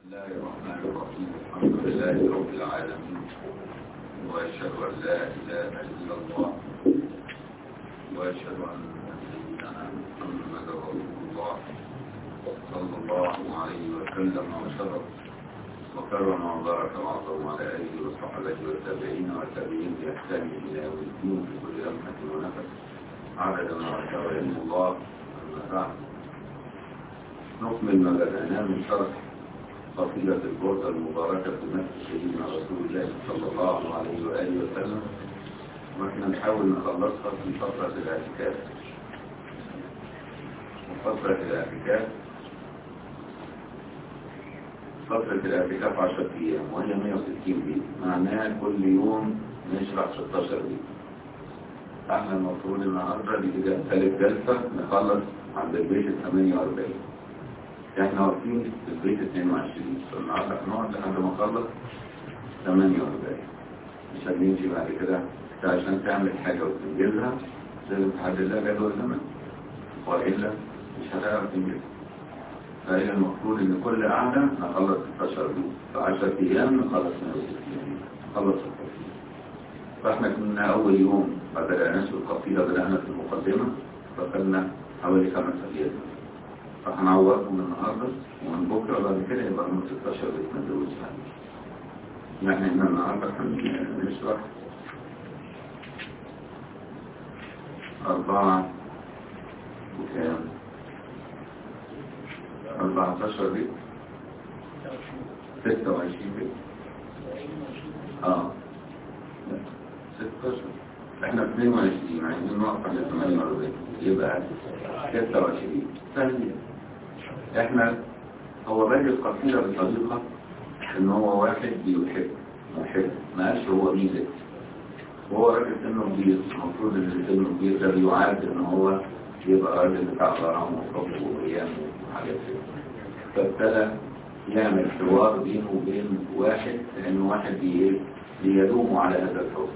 الله الرحمن الرحيم الحمد لله رب العالمين وأشهد أن لا إله إلا الله وأشهد أن سيدنا محمد رسول الله صلى الله عليه وسلم وشرف وكرم وبارك وعظم على آله وصحبه والتابعين والتابعين بإحسان إلى يوم الدين في كل لمحة ونفس عدد ما أشار علم الله أما بعد نكمل ما بدأناه من شرح قصيدة البردة المباركة في مسجد سيدنا رسول الله صلى الله عليه وآله وسلم واحنا نحاول نخلصها في فترة الاعتكاف وفترة الاعتكاف فترة الاعتكاف 10 أيام وهي 160 بيت معناها كل يوم نشرح 16 بيت احنا المفروض النهاردة دي كده ثالث جلسة نخلص عند البيت ال 48 احنا واقفين في البيت 22 فالنهارده هنقعد لحد ما نخلص 48 مش هنمشي بعد كده انت عشان تعمل حاجة وتنجزها لازم تحدد لها جدول زمن والا مش هتعرف تنجزها فهي المفروض ان كل قعدة نخلص 16 يوم في 10 ايام نخلص 160 نخلص القصيدة فاحنا كنا اول يوم ما بدأناش القصيدة بدأنا في المقدمة فكنا حوالي خمس ايام فهنعوضكم النهاردة ومن بكرة بعد كده يبقى من 16 بيت ما نزودش عليه يعني احنا النهاردة هنشرح أربعة وكام أربعتاشر بيت ستة وعشرين بيت اه لا، ستاشر احنا 22 عايزين نقف على 48 يبقى 26 ثانية احنا هو بادئ القصيدة بطريقة ان هو واحد بيحب محب ما قالش هو ميزة وهو راجل سنه كبير المفروض ان سنه كبير ده بيعاد ان هو يبقى راجل بتاع غرام وحب وقيام وحاجات كده فابتدى يعمل حوار بينه وبين واحد لانه واحد بي- بيدوم على هذا الحب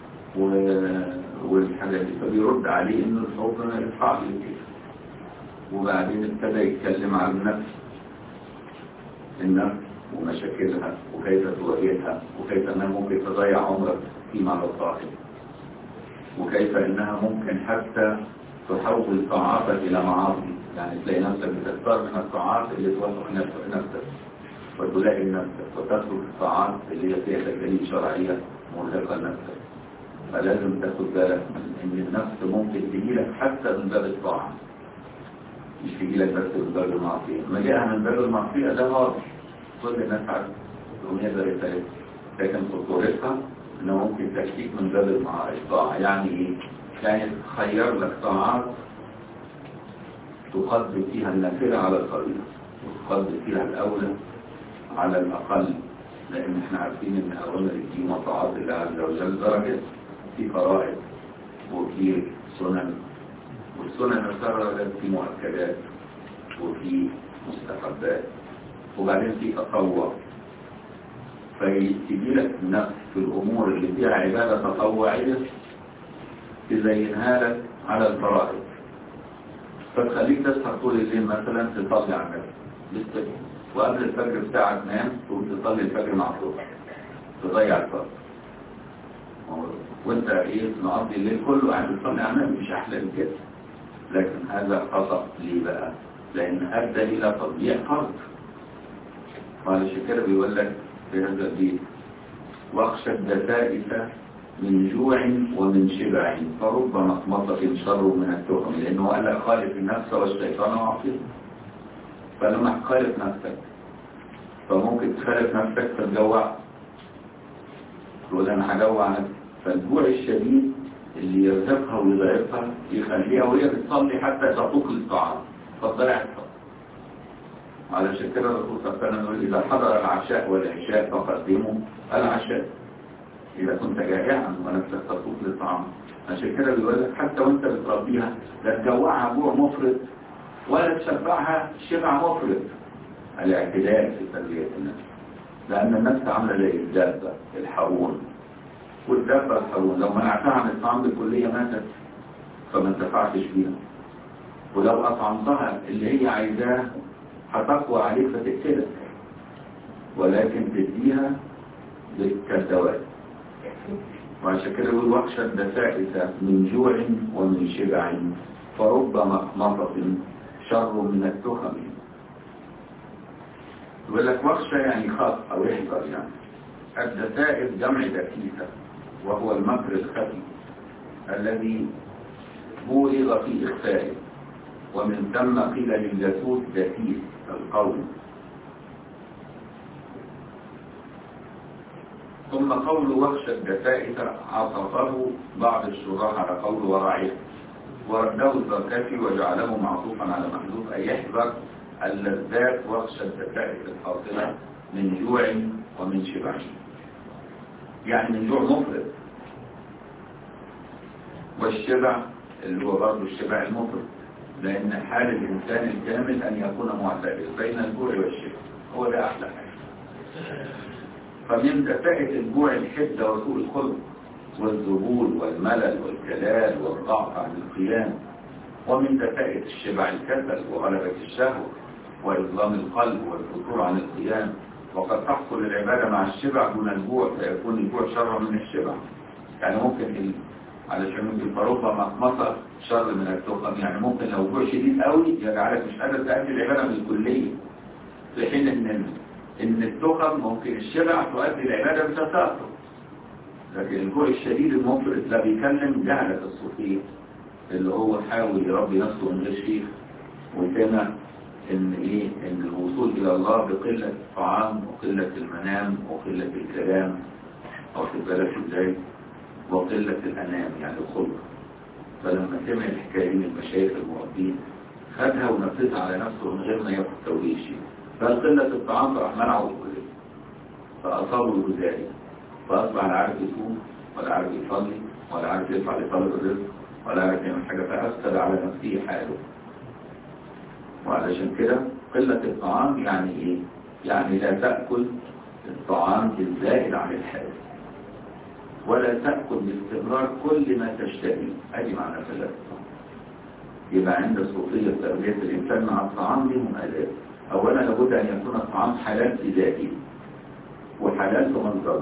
و- والحاجات دي فبيرد عليه انه الحب ما ينفعش كده وبعدين ابتدى يتكلم عن النفس النفس ومشاكلها وكيف تواجهها وكيف انها ممكن تضيع عمرك فيما لا صاحب وكيف انها ممكن حتى تحول طاعاتك الى معاصي يعني تلاقي نفسك بتختار من الطاعات اللي توافق نفس- نفسك وتلاقي نفسك وتترك الطاعات اللي هي فيها تكاليف شرعيه مرهقه لنفسك فلازم تاخد بالك من ان النفس ممكن تجيلك حتى من باب الطاعه مش تجيلك بس من باب المعصيه ما جاءها من باب المعصيه ده واضح كل الناس عارفه الأغنية زي ذلك لكن خطورتها انه ممكن تأتيك من باب المع- الطاعة يعني ايه؟ يعني تخير لك طاعات تقدم فيها النافلة على الفريضة وتقدم فيها الأولى على الأقل لأن احنا عارفين ان أوامر الدين وطاعات الله عز وجل درجات في فرائض وفي سنن والسنن نفسها في مؤكدات وفي مستحبات وبعدين في تطوع فيجي لك نفس في الأمور اللي فيها عبادة تطوعية تزينها لك على الفرائض فتخليك تسهر طول الليل مثلا تصلي على النبي بالسجن وقبل الفجر بتاعك تنام تقوم تصلي الفجر مع الصبح تضيع الفجر وانت ايه نقضي الليل كله قاعد بتصلي على النبي مش احلى من كده لكن هذا خطأ ليه بقى؟ لأن أدى إلى تضييع فرض وعلشان كده بيقول لك في هذا البيت واخشى الدسائس من جوع ومن شبع فرب مطمطة شر من التهم لأنه قال لك خالف النفس والشيطان وعصيه فلما تخالف نفسك فممكن تخالف نفسك فتجوع تقول أنا هجوع نفسي فالجوع الشديد اللي يرزقها ويضعفها يخليها وهي بتصلي حتى تطوق للطعام فتضيع الصلاة علشان كده الرسول صلى الله عليه وسلم يقول إذا حضر العشاء والعشاء فقدموا العشاء إذا كنت جائعا ونفسك تطوق للطعام عشان كده بيقول لك حتى وانت بتربيها لا تجوعها جوع مفرط ولا تشبعها شبع مفرط الاعتدال في تربية النفس لأن النفس عاملة زي الدابة الحرون والدابة الحرون لو منعتها عن الطعام بالكلية ماتت فما انتفعتش بيها ولو أطعمتها اللي هي عايزاه هتقوى عليك فتقتلك ولكن تديها كالدواء وعشان كده يقول واخشى الدسائس من جوع ومن شبع فرب مخمصة شر من التخم يقول لك واخشى يعني خاف او احذر يعني الدسائس جمع دكيسة وهو المكر الخفي الذي بولغ في إخفائه ومن ثم قيل للجاسوس دسيس القول ثم قول وخشى الدسائس عطفه بعض الشراح على قول ورعيه ورده الزركشي وجعله معطوفا على محذوف أي يحذر اللذات وخشى الدسائس الحاصلة من جوع ومن شبع يعني من جوع مفرط والشبع اللي هو برضه الشبع المفرط لأن حال الإنسان الكامل أن يكون معتدل بين الجوع والشبع هو ده أحلى حاجة فمن دفائة الجوع الحدة وسوء الخلق والذبول والملل والكلال والضعف عن القيام ومن دفائة الشبع الكسل وغلبة الشهوة وإظلام القلب والفتور عن القيام وقد تحصل العبادة مع الشبع دون الجوع فيكون الجوع شر من الشبع يعني ممكن ال... علشان ممكن فرصة مخمصة شر من التخم يعني ممكن لو جوع شديد قوي يجعلك مش قادر تأدي العبادة بالكلية في حين ان ان التخم ممكن الشبع تؤدي العبادة بتساقط لكن الجوع الشديد المفرط لا بيكلم جهلة الصوفية اللي هو حاول يربي نفسه من غير شيخ وسمع ان ايه ان الوصول الى الله بقلة الطعام وقلة المنام وقلة الكلام واخد بالك ازاي وقلة الانام يعني الخلق فلما سمع الحكاية دي من المشايخ المربين خدها ونفذها على نفسه من غير ما ياخد توجيه شيء بل قلة الطعام فراح منعه الكلية فأصابه الجزائي فأصبح لا عارف يصوم ولا عارف يصلي ولا عارف يدفع لطلب الرزق ولا عارف يعمل حاجة فأفسد على نفسه حاله وعلشان كده قلة الطعام يعني ايه يعني لا تأكل الطعام الزائد عن الحاجة ولا تأكل باستمرار كل ما تشتهي ادي معنى قلة الطعام يبقى عند الصوفية تربية الإنسان مع الطعام لهم آداب أولا لابد أن يكون الطعام حلال في ذاته وحلال في منظره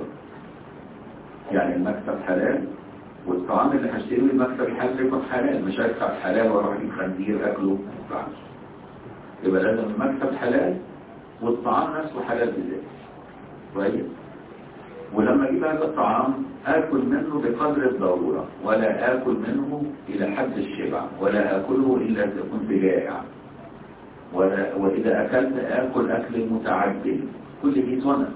يعني المكسب حلال والطعام اللي هشتريه المكسب الحلال يكون حلال مش هدفع حلال واروح اجيب خنزير اكله ما ينفعش يبقى لازم المكسب حلال والطعام نفسه حلال بذاته كويس ولما اجيب هذا الطعام اكل منه بقدر الضروره ولا اكل منه الى حد الشبع ولا اكله الا اذا كنت جائع ولا واذا اكلت اكل اكل متعدل كل دي سنن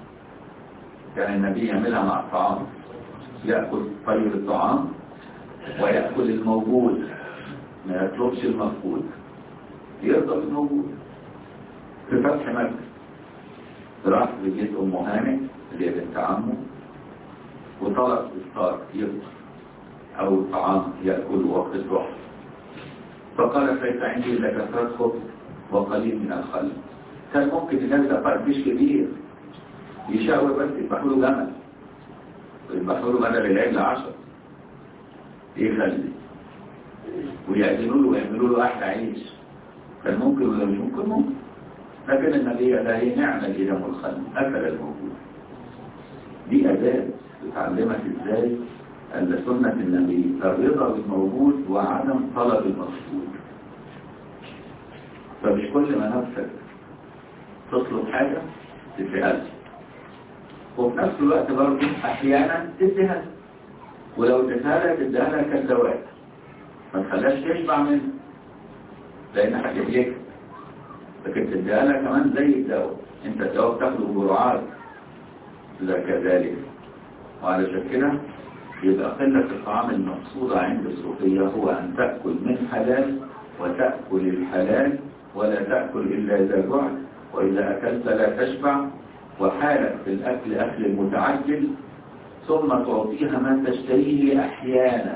كان النبي يعملها مع الطعام يأكل طيب الطعام ويأكل الموجود ما يطلبش المفقود يرضى بالموجود في فتح مكة راح بجيت أم هانئ اللي هي بنت عمه وطلب إفطار يفطر أو طعام يأكل وقت الظهر فقالت ليس عندي إلا كثرة خبز وقليل من الخل كان ممكن ينزل قربيش كبير يشاور بس يذبحوا له جمل ويذبحوا له بدل العجل عشر يخلي ويعزلوا له ويعملوا له احلى عيش كان ممكن ولا مش ممكن ممكن لكن النبي ده هي نعمة الإدام والخل أكل الموجود دي أداة تتعلمك إزاي أن سنة النبي الرضا بالموجود وعدم طلب المفقود فمش كل ما نفسك تطلب حاجة تديها وفي نفس الوقت برضه أحيانا تديها ولو اديتها لها تديها لها كالدواء ما تخليهاش تشبع منه لأن هتهلك لكن تديها لها كمان زي الدواء انت الدواء بتاخده بجرعات لا كذلك وعلشان كده يبقى قلة الطعام المقصودة عند الصوفية هو أن تأكل من حلال وتأكل الحلال ولا تأكل إلا إذا جعت وإذا أكلت لا تشبع وحالك في الأكل أكل متعجل ثم تعطيها ما تشتريه أحيانا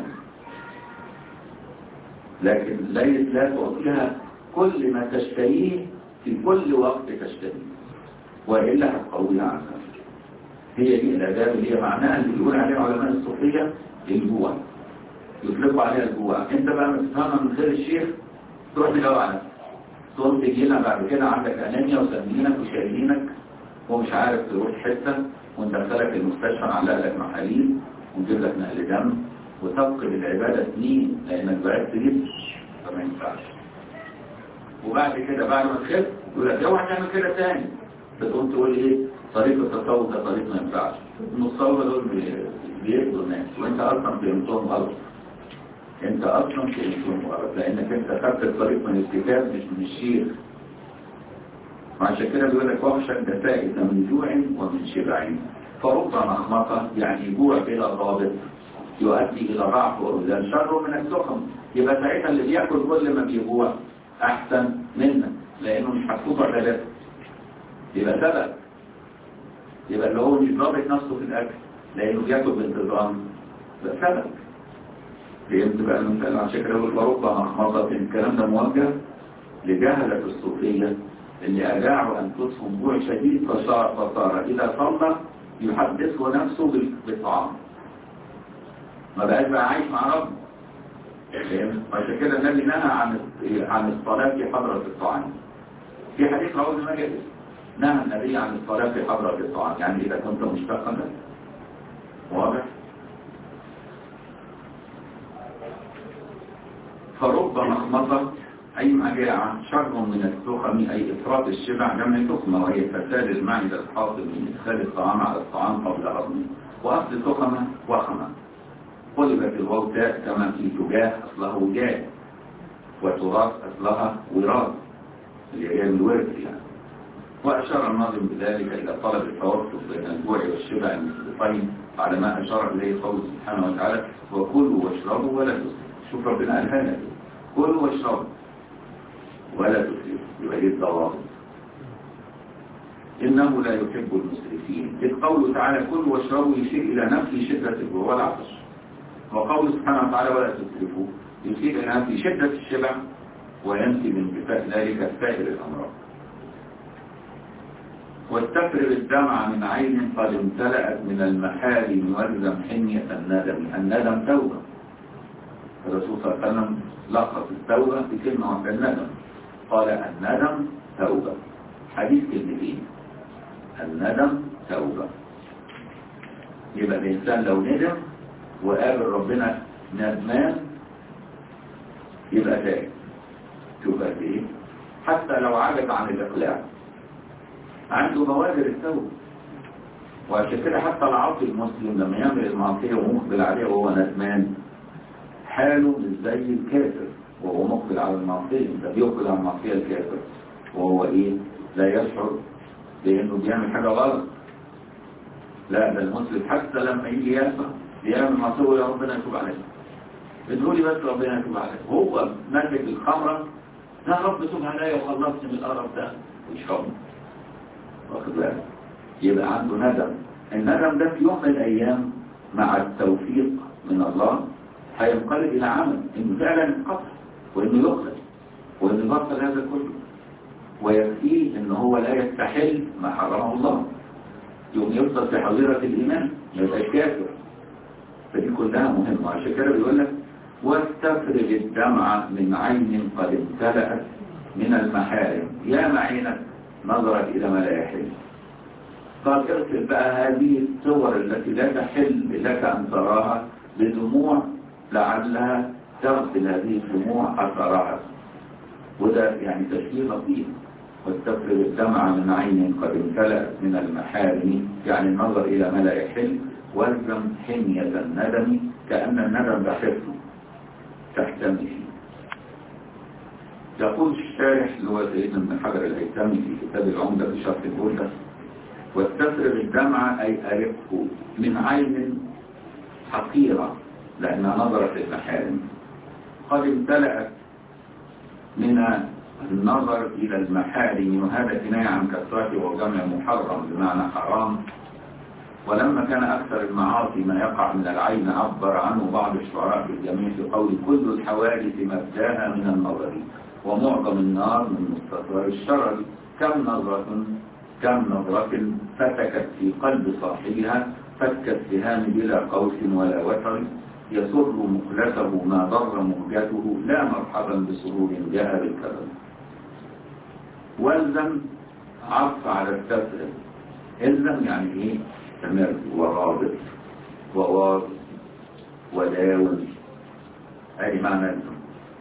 لكن ليس لا تعطيها كل ما تشتريه في كل وقت تشتريه وإلا هتقويها عن نفسك هي دي الأداب اللي هي معناها اللي بيقول عليها علماء الصوفية الجوع يطلقوا عليها الجوع انت بقى متفهمها من غير الشيخ تروح تجاوب على نفسك تقوم تجي لنا بعد كده عندك أنانيا وسمينك وشايلينك ومش عارف تروح حتة وانت دخلك المستشفى نعلق لك محاليل ونجيب لك نقل دم وتفقد العبادة سنين لانك بعدت جدا فما ينفعش وبعد كده بعد ما تخف يقول لك اوعى تعمل كده تاني بتقوم تقول ايه طريق التصوف ده طريق ما ينفعش المصوفه دول بي- بيأذوا الناس وانت اصلا فهمتهم غلط انت اصلا فهمتهم غلط لانك انت خدت الطريق من الكتاب مش من الشيخ وعشان كده بيقول لك وحشا دفائد من جوع ومن شبع فرب مخمطة يعني جوع بلا ضابط يؤدي إلى ضعف وإذا شر من السخم يبقى ساعتها اللي بياكل كل ما بيجوع أحسن منك لأنه مش محطوط على يبقى سبب يبقى اللي هو مش ضابط نفسه في الأكل لأنه بياكل بانتظام ده سبب فهمت بقى المثال عشان كده بقول فرب مخمطة الكلام ده موجه لجهلة الصوفية اللي أجاعوا أنفسهم جوع شديد فصار فصار إذا صلى يحدثه نفسه بال- بالطعام ما بقاش بقى عايش مع ربه فاهم؟ عشان كده النبي نهى عن عن الصلاة في حضرة الطعام في حديث رواه ابن ماجه نهى النبي عن الصلاة في حضرة الطعام يعني إذا كنت مشتاقا له واضح فرب مخمصة أي مجاعة شر من السخم أي إفراط الشبع جمع سخمة وهي فساد المعدة الحاصل من إدخال الطعام على الطعام قبل هضمه وأصل سخمة وخمة قلبت الواو تاء كما في تجاه أصلها وجاه وتراث أصلها وراث اللي هي الورث يعني وأشار الناظم بذلك إلى طلب التوسط بين الجوع والشبع المختلفين على ما أشار إليه قوله سبحانه وتعالى وكلوا واشربوا ولا تسرفوا شوف ربنا قالها لنا كده. كلوا واشربوا ولا تسرفوا يبقى دي الضوابط إنه لا يحب المسرفين إذ قوله تعالى كلوا واشربوا يشير إلى نفي شدة الجوع والعطش وقوله سبحانه وتعالى ولا تسرفوا يشير إلى نفي شدة الشبع وينفي من انتفاء ذلك سائر الأمراض واستفرغ الدمع من عين قد امتلأت من المحارم والزم حمية الندم الندم توبة الرسول صلى الله عليه وسلم لخص التوبة بكلمة واحدة الندم قال الندم توبة حديث كلمتين الندم توبة يبقى الإنسان لو ندم وقابل ربنا ندمان يبقى تائب شوف قد ايه حتى لو عجز عن الإقلاع عنده بوادر التوبة وعشان كده حتى العاصي المسلم لما يعمل المعصية ومقبل عليها وهو ندمان حاله مش زي الكافر وهو مقبل على المعصية ده بيقبل على المعصية الكافر وهو ايه لا يشعر بانه بيعمل حاجة غلط لا ده المسلم حتى لما يجي يسمع بيعمل معصية يا ربنا يتوب عليه بتقولي بس ربنا يتوب عليه هو ماسك الخمرة يا رب توب عليا وخلصني من القرف ده ويشربه واخد بالك يبقى عنده ندم الندم ده في يوم من الايام مع التوفيق من الله هينقلب الى عمل انه فعلا ينقطع وانه يخلص وانه يبطل هذا كله ويكفيه ان هو لا يستحل ما حرمه الله يوم يفضل في حظيرة الايمان ما يبقاش كافر فدي كلها مهمة عشان كده بيقول لك واستفرغ الدمع من عين قد امتلأت من المحارم يا معينك نظرت إلى ما لا يحل قال ارسل بقى هذه الصور التي لا تحل لك أن تراها بدموع لعلها تغسل هذه الدموع أثرها وده يعني تشكيل لطيف واستفرغ الدمع من عين قد امتلأت من المحارم يعني النظر إلى ما لا يحل والزم حمية الندم كأن الندم ده حفظ تحتمي فيه يقول الشارح اللي هو سيدنا ابن حجر الهيثمي في كتاب العمدة في شرح الهدى واستفرغ الدمع أي أرقه من عين حقيرة لأنها نظرت المحارم قد امتلأت من النظر إلى المحارم وهذا كناية عن كثرته وجمع محرم بمعنى حرام ولما كان أكثر المعاصي ما يقع من العين عبر عنه بعض الشعراء بالجميع في قول كل الحوادث مبداها من النظر ومعظم النار من مستطر الشرر كم نظرة كم نظرة فتكت في قلب صاحبها فك السهام بلا قوس ولا وتر يسر مخلته ما ضر مهجته لا مرحبا بسرور جاء بالكرم والزم عطف على التفرق الزم يعني ايه استمر ورابط وواصل وداوم ادي معنى الزم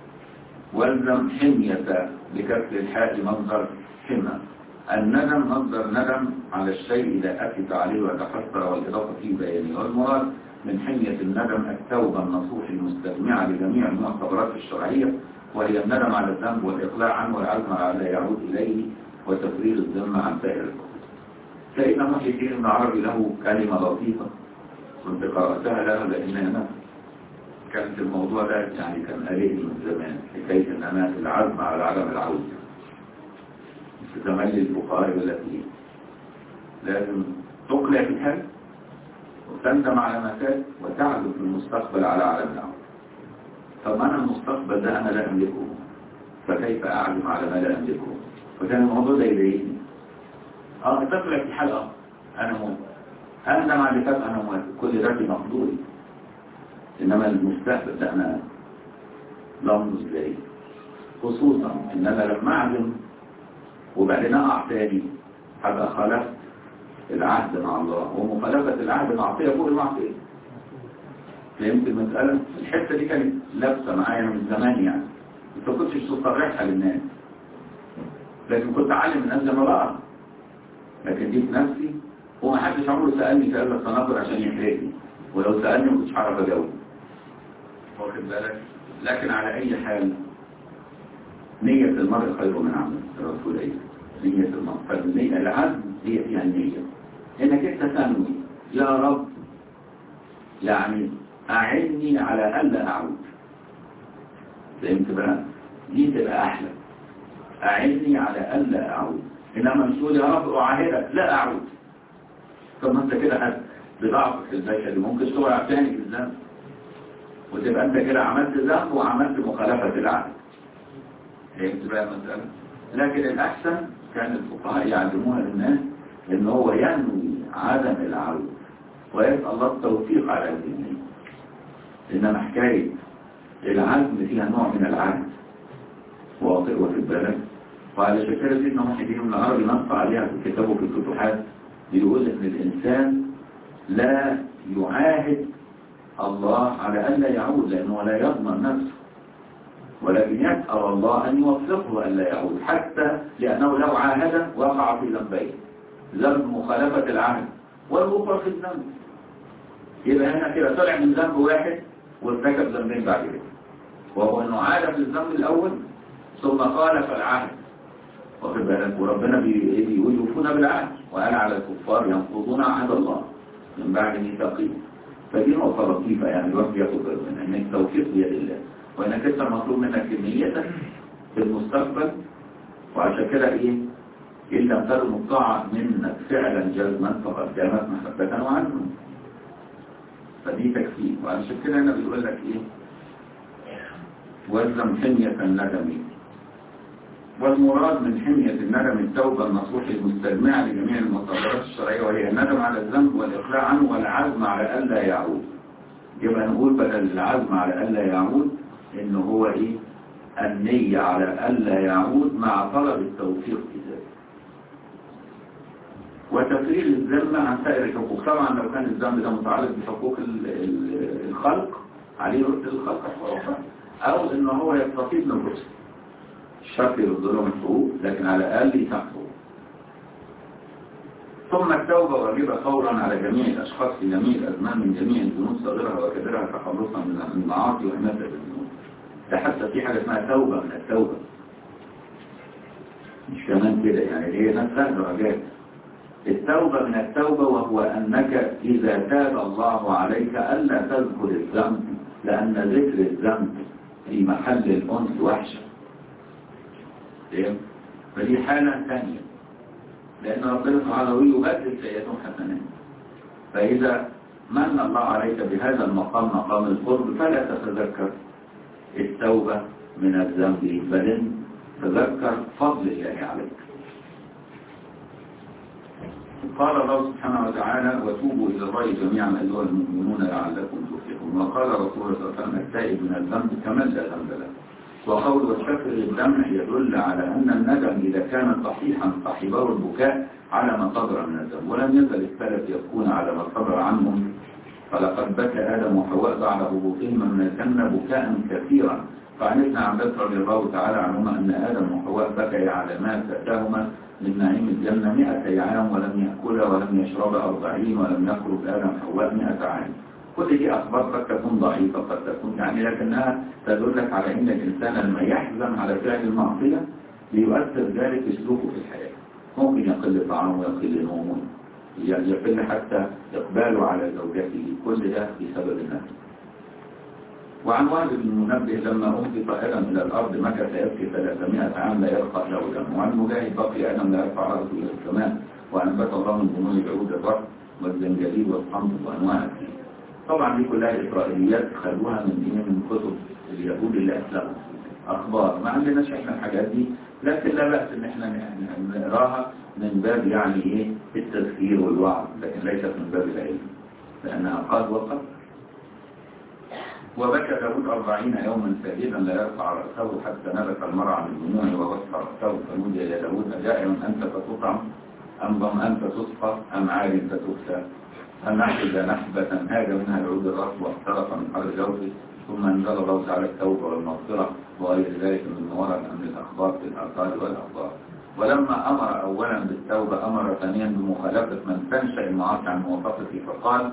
والزم حمية بكسر الحاء مصدر حمى الندم مصدر ندم على الشيء إذا أكد عليه وتحسر والإضافة في بيانه والمراد من حمية الندم التوبة النصوح المستجمعة لجميع المعتبرات الشرعية وهي الندم على الذنب والإقلاع عنه والعزم على لا يعود إليه وتفريغ الذمة عن سائر الكفر سيدنا محي الدين ابن عربي له كلمة لطيفة كنت قرأتها له لأنها كانت الموضوع ده يعني كان قريب من زمان حكاية ان انا العزم على عدم العودة في زمان البخاري ولا فيه لازم تقلع في الحال وتندم على ما فات وتعزم في المستقبل على عدم العودة طب انا المستقبل ده انا لا املكه فكيف اعزم على ما لا املكه فكان الموضوع ده يضايقني اه تقلع في الحال اه انا موت اندم على اللي فات انا موت كل ده في مقدوري إنما المستقبل ده أنا لمس إزاي خصوصا إن أنا لما أعلم وبعدين أقع تاني هبقى خلفت العهد مع الله ومخالفة العهد معصية فوق المعصية فهمت المسألة؟ الحتة دي كانت لابسة معايا من زمان يعني ما كنتش تصرحها للناس لكن كنت أعلم الناس لما بقى لكن دي في نفسي ومحدش عمره سألني سأل التناظر عشان يحرقني ولو سألني ما كنتش هعرف أجاوب واخد بالك لكن على أي حال نية المرء خير من عمل الرسول أيه نية المرء فالنية العزم هي فيها النية إنك أنت تنوي يا رب يعني أعني على ألا أعود فهمت بقى دي تبقى أحلى أعني على ألا أعود إنما مش تقول يا رب أعاهدك لا أعود طب ما أنت كده هت بضعفك البشري ممكن تقع تاني في الذنب وتبقى انت كده عملت ذنب وعملت مخالفة العهد فهمت بقى المسألة لكن الأحسن كان الفقهاء يعلموها للناس ان هو ينوي عدم العود ويسأل الله التوفيق على الدين إنما حكاية العزم فيها نوع من العهد واقع وفي البلد وعلى شكرة سيدنا محمد بن العربي نص عليها في كتابه في الفتوحات بيقول ان الإنسان لا يعاهد الله على ألا يعود لأنه لا يضمن نفسه ولكن يسأل الله أن يوفقه ألا يعود حتى لأنه لو عاهد وقع في ذنبين ذنب مخالفة العهد والوقوع في الذنب يبقى هنا كده طلع من ذنب واحد وارتكب ذنبين بعد كده وهو أنه عاد في الذنب الأول ثم خالف العهد واخد بالك وربنا بيقول يوفون بالعهد وقال على الكفار ينقضون عهد الله من بعد ميثاقه فدي نقطة لطيفة يعني الواحد ياخد باله منها ان التوفيق بيد الله وانك انت مطلوب منك كميتك في المستقبل وعشان كده ايه ان لم تكن الطاعة منك فعلا جزما فقد كانت محبة وعزما فدي تكفير وعشان كده انا بيقول لك ايه والزم حمية الندم والمراد من حمية الندم التوبة النصوح المستجمعة لجميع المطالبات الشرعية وهي الندم على الذنب والإقلاع عنه والعزم على ألا يعود يبقى نقول بدل العزم على ألا يعود إن هو إيه النية على ألا يعود مع طلب التوفيق في ذلك وتفريغ الذنب عن سائر الحقوق طبعا لو كان الذنب ده متعلق بحقوق الخلق عليه رد الخلق حقوقه أو إن هو يستفيد من الرسل الشرط يرد لهم الحقوق لكن على الأقل يسامحوا ثم التوبة واجبة فورا على جميع الأشخاص في جميع الأزمان من جميع الذنوب صغيرها وكبيرها تخلصا من المعاصي وحماية الذنوب ده حتى في حاجة اسمها توبة من التوبة مش كمان كده يعني هي نفسها درجات التوبة من التوبة وهو أنك إذا تاب الله عليك ألا تذكر الذنب لأن ذكر الذنب في محل الأنس وحشة فدي حالة ثانية لأن ربنا سبحانه يبدل سيئاتهم حسنات فإذا من الله عليك بهذا المقام مقام القرب فلا تتذكر التوبة من الذنب بل تذكر فضل الله عليك قال الله سبحانه وتعالى وتوبوا إلى الله جميعا أيها المؤمنون لعلكم تفلحون وقال رسول الله صلى الله عليه وسلم التائب من الذنب كمن لا ذنب له وقول والشكر للدمع يدل على أن الندم إذا كان صحيحا صاحبه البكاء على ما صدر من الذنب ولم يزل السلف يبكون على ما صدر عنهم فلقد بكى آدم وحواء بعد هبوطهما من الجنة بكاء كثيرا فعن ابن عباس رضي الله تعالى عنهما أن آدم وحواء بكيا على ما فأتاهما من نعيم الجنة مئة عام ولم يأكل ولم يشرب أربعين ولم يخرج آدم حواء مئة عام كل دي أخبار قد تكون ضعيفة قد تكون يعني لكنها تدلك على أن الإنسان لما يحزن على فعل المعصية بيؤثر ذلك سلوكه في الحياة ممكن يقل طعامه ويقل نومه يقل حتى إقباله على زوجته كل ده بسبب النفس وعن والد بن المنبه لما أهبط آدم إلى الأرض مكث يبكي 300 عام لا يرقى له دم وعن مجاهد بقي آدم لا يرفع رأسه إلى السماء وأنبت الله من بنون العود الرب والزنجبيل والصمت وأنواع الدين طبعا دي كلها إسرائيليات خدوها من دين من كتب اليهود اللي أسلموا أخبار ما عندناش إحنا الحاجات دي لكن لا بأس إن إحنا نقراها من باب يعني إيه التذكير والوعظ لكن ليست من باب العلم لأنها قد وقد وبكى داود أربعين يوما ساجدا لا يرفع رأسه حتى نبت المرعى من دموعه ووصف رأسه فنودي إلى داود أجائع أنت فتطعم أم ضمأنت تصفى أم عار فتكسى أم نحب نحبة هاج منها العود الرأس واخترق من حر جوفه ثم أنزل الله تعالى التوبة والمغفرة وغير ذلك من ورد من الأخبار في الآثار والأخبار ولما أمر أولا بالتوبة أمر ثانيا بمخالفة من تنشأ المعاصي عن موافقته فقال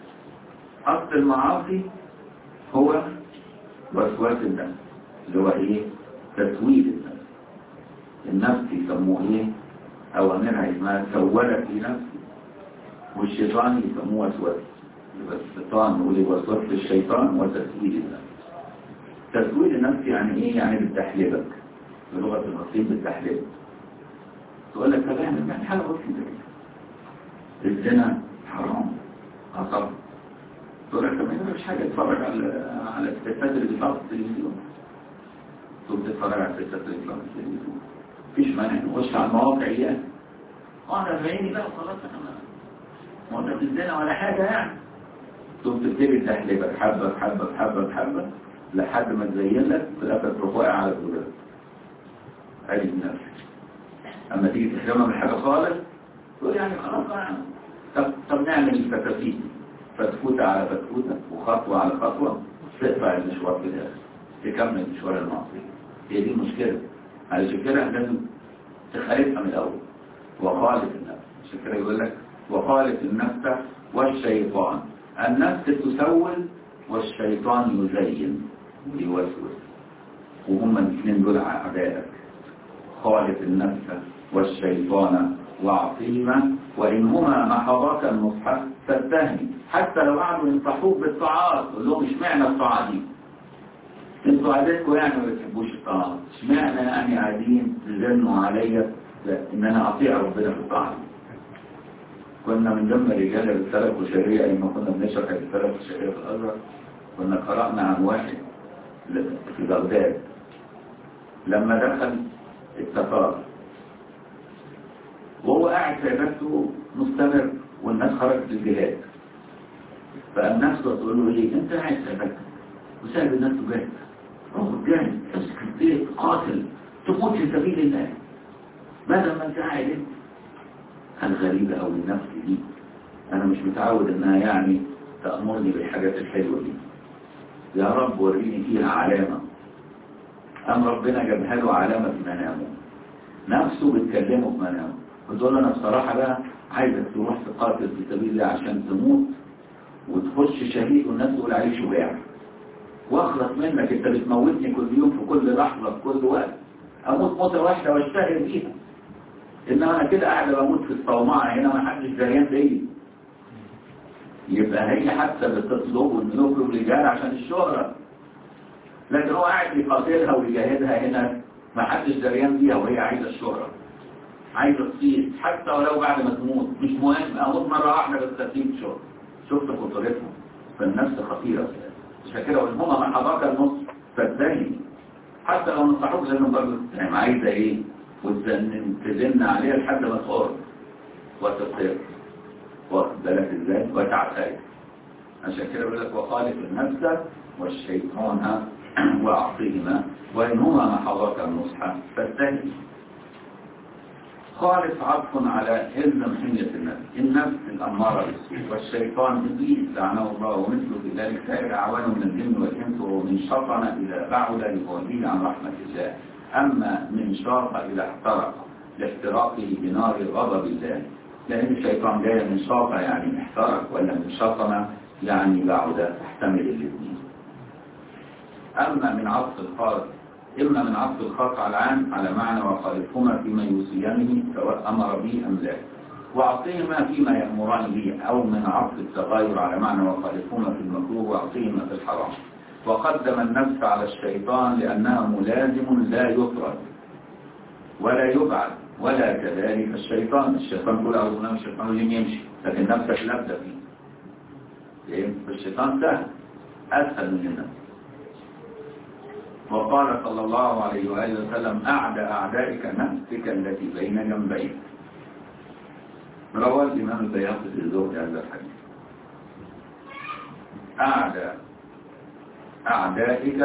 أصل المعاصي هو وسواس النفس اللي هو ايه تسويد النفس النفس يسموه ايه اوامرها اسمها سولت في نفسي والشيطان يسموه وسواس يبقى الشيطان نقول وسواس الشيطان وتسويد النفس تسويد النفس يعني ايه يعني بتحلبك بلغة النصيب بالتحليب تقول لك طب اعمل يعني حاجة بسيطة كده الزنا حرام قصر تقول لك طب ما مش حاجة اتفرج على على الستات اللي بيطلعوا في التلفزيون تقول تتفرج على الستات اللي بيطلعوا في التلفزيون مفيش مانع نخش على المواقع ايه وانا بعيني بقى خلاص انا ما ما انت الزنا ولا حاجة يعني تقوم تبتدي تحلبك حبة حبة حبة حبة لحد ما تزين لك في الاخر تروح واقع على الزجاج ادي النفس اما تيجي تحرمها من حاجة خالص تقول يعني خلاص يعني طب طب نعمل الفتافيت فتفوتة على فتفوتة وخطوة على خطوة تقطع المشوار في الآخر تكمل مشوار المعصية هي دي المشكلة علشان كده لازم تخالفها من الأول وخالف النفس عشان كده يقول لك وخالف النفس والشيطان النفس تسول والشيطان يزين ويوسوس وهما الاثنين دول أعدائك خالف النفس والشيطان وعصيما وإنهما محضاك النصح فاتهني حتى لو قعدوا ينصحوك بالطاعات قول لهم اشمعنى الطاعة دي انتوا عادتكم يعني ما بتحبوش الطاعات اشمعنى يعني قاعدين تزنوا عليا ان انا اطيع ربنا في الطاعة دي كنا من ضمن رجال السلف والشريعة لما كنا بنشرح السلف والشريعة في الازهر كنا قرأنا عن واحد في بغداد لما دخل التتار وهو قاعد في عبادته مستمر والناس خرجت للجهاد فالناس تقول له ليه انت قاعد في عبادتك وسايب الناس تجاهد روح جاهد امسك البيت قاتل تموت في سبيل الله بدل ما انت قاعد انت الغريبة او النفس دي انا مش متعود انها يعني تأمرني بالحاجات الحلوة دي يا رب وريني فيها علامة أم ربنا جابها له علامة في منامه نفسه بتكلمه في منامه بتقول له أنا بصراحة بقى عايزك تروح تقاتل في سبيل الله عشان تموت وتخش شهيد والناس تقول عليه شجاع واخلص منك انت بتموتني كل يوم في كل لحظة في كل وقت اموت موتة واحدة واشتهر بيها انما انا كده قاعد بموت في الصومعة هنا ما حدش زيان بيا يبقى هي حتى بتطلب الملوك والرجال عشان الشهرة لكن هو قاعد يقاتلها ويجاهدها هنا ما حدش دريان بيها وهي عايزة الشهرة عايزة تصير حتى ولو بعد ما تموت مش مهم اموت مرة واحدة بس تسيب شهرة شفت خطورتهم فالنفس خطيرة عشان كده هما من حضارة النص فالدين حتى لو نصحوك لازم برضه يعني عايزة ايه وتزن تزن عليها لحد ما تقر وتصير واخد بالك ازاي وتعترف عشان كده بيقول لك وخالف النفس والشيطان وأعطيهما وإنهما محضرك النصح فاتهي خالف عطف على إلزم حمية النفس النفس الأمارة بالسوء والشيطان إبليس لعنه الله ومثله في ذلك سائر أعوانه من الجن والإنس ومن شطن إلى بعد لبعده عن رحمة الله أما من شاط إلى احترق لاحتراقه بنار غضب الله لأن الشيطان جاي من شاطة يعني احترق ولا من شطن يعني بعد تحتمل الاثنين أما من عطف الخاص إما من عطف الخاص على العام على معنى وخالفهما فيما يوصيانه سواء أمر به أم لا وأعطيهما فيما يأمران به أو من عطف التغاير على معنى وخالفهما في المكروه وأعطيهما في الحرام وقدم النفس على الشيطان لأنها ملازم لا يطرد ولا يبعد ولا كذلك الشيطان الشيطان كل أعوذ بالله من الشيطان الرجيم يمشي لكن نفسك لابدة فيه ليه؟ فالشيطان سهل أسهل من النفس وقال صلى الله عليه وآله وسلم أعدى أعدائك نفسك التي بين جنبيك روى الإمام البياقي في الزوج هذا الحديث أعدى أعدائك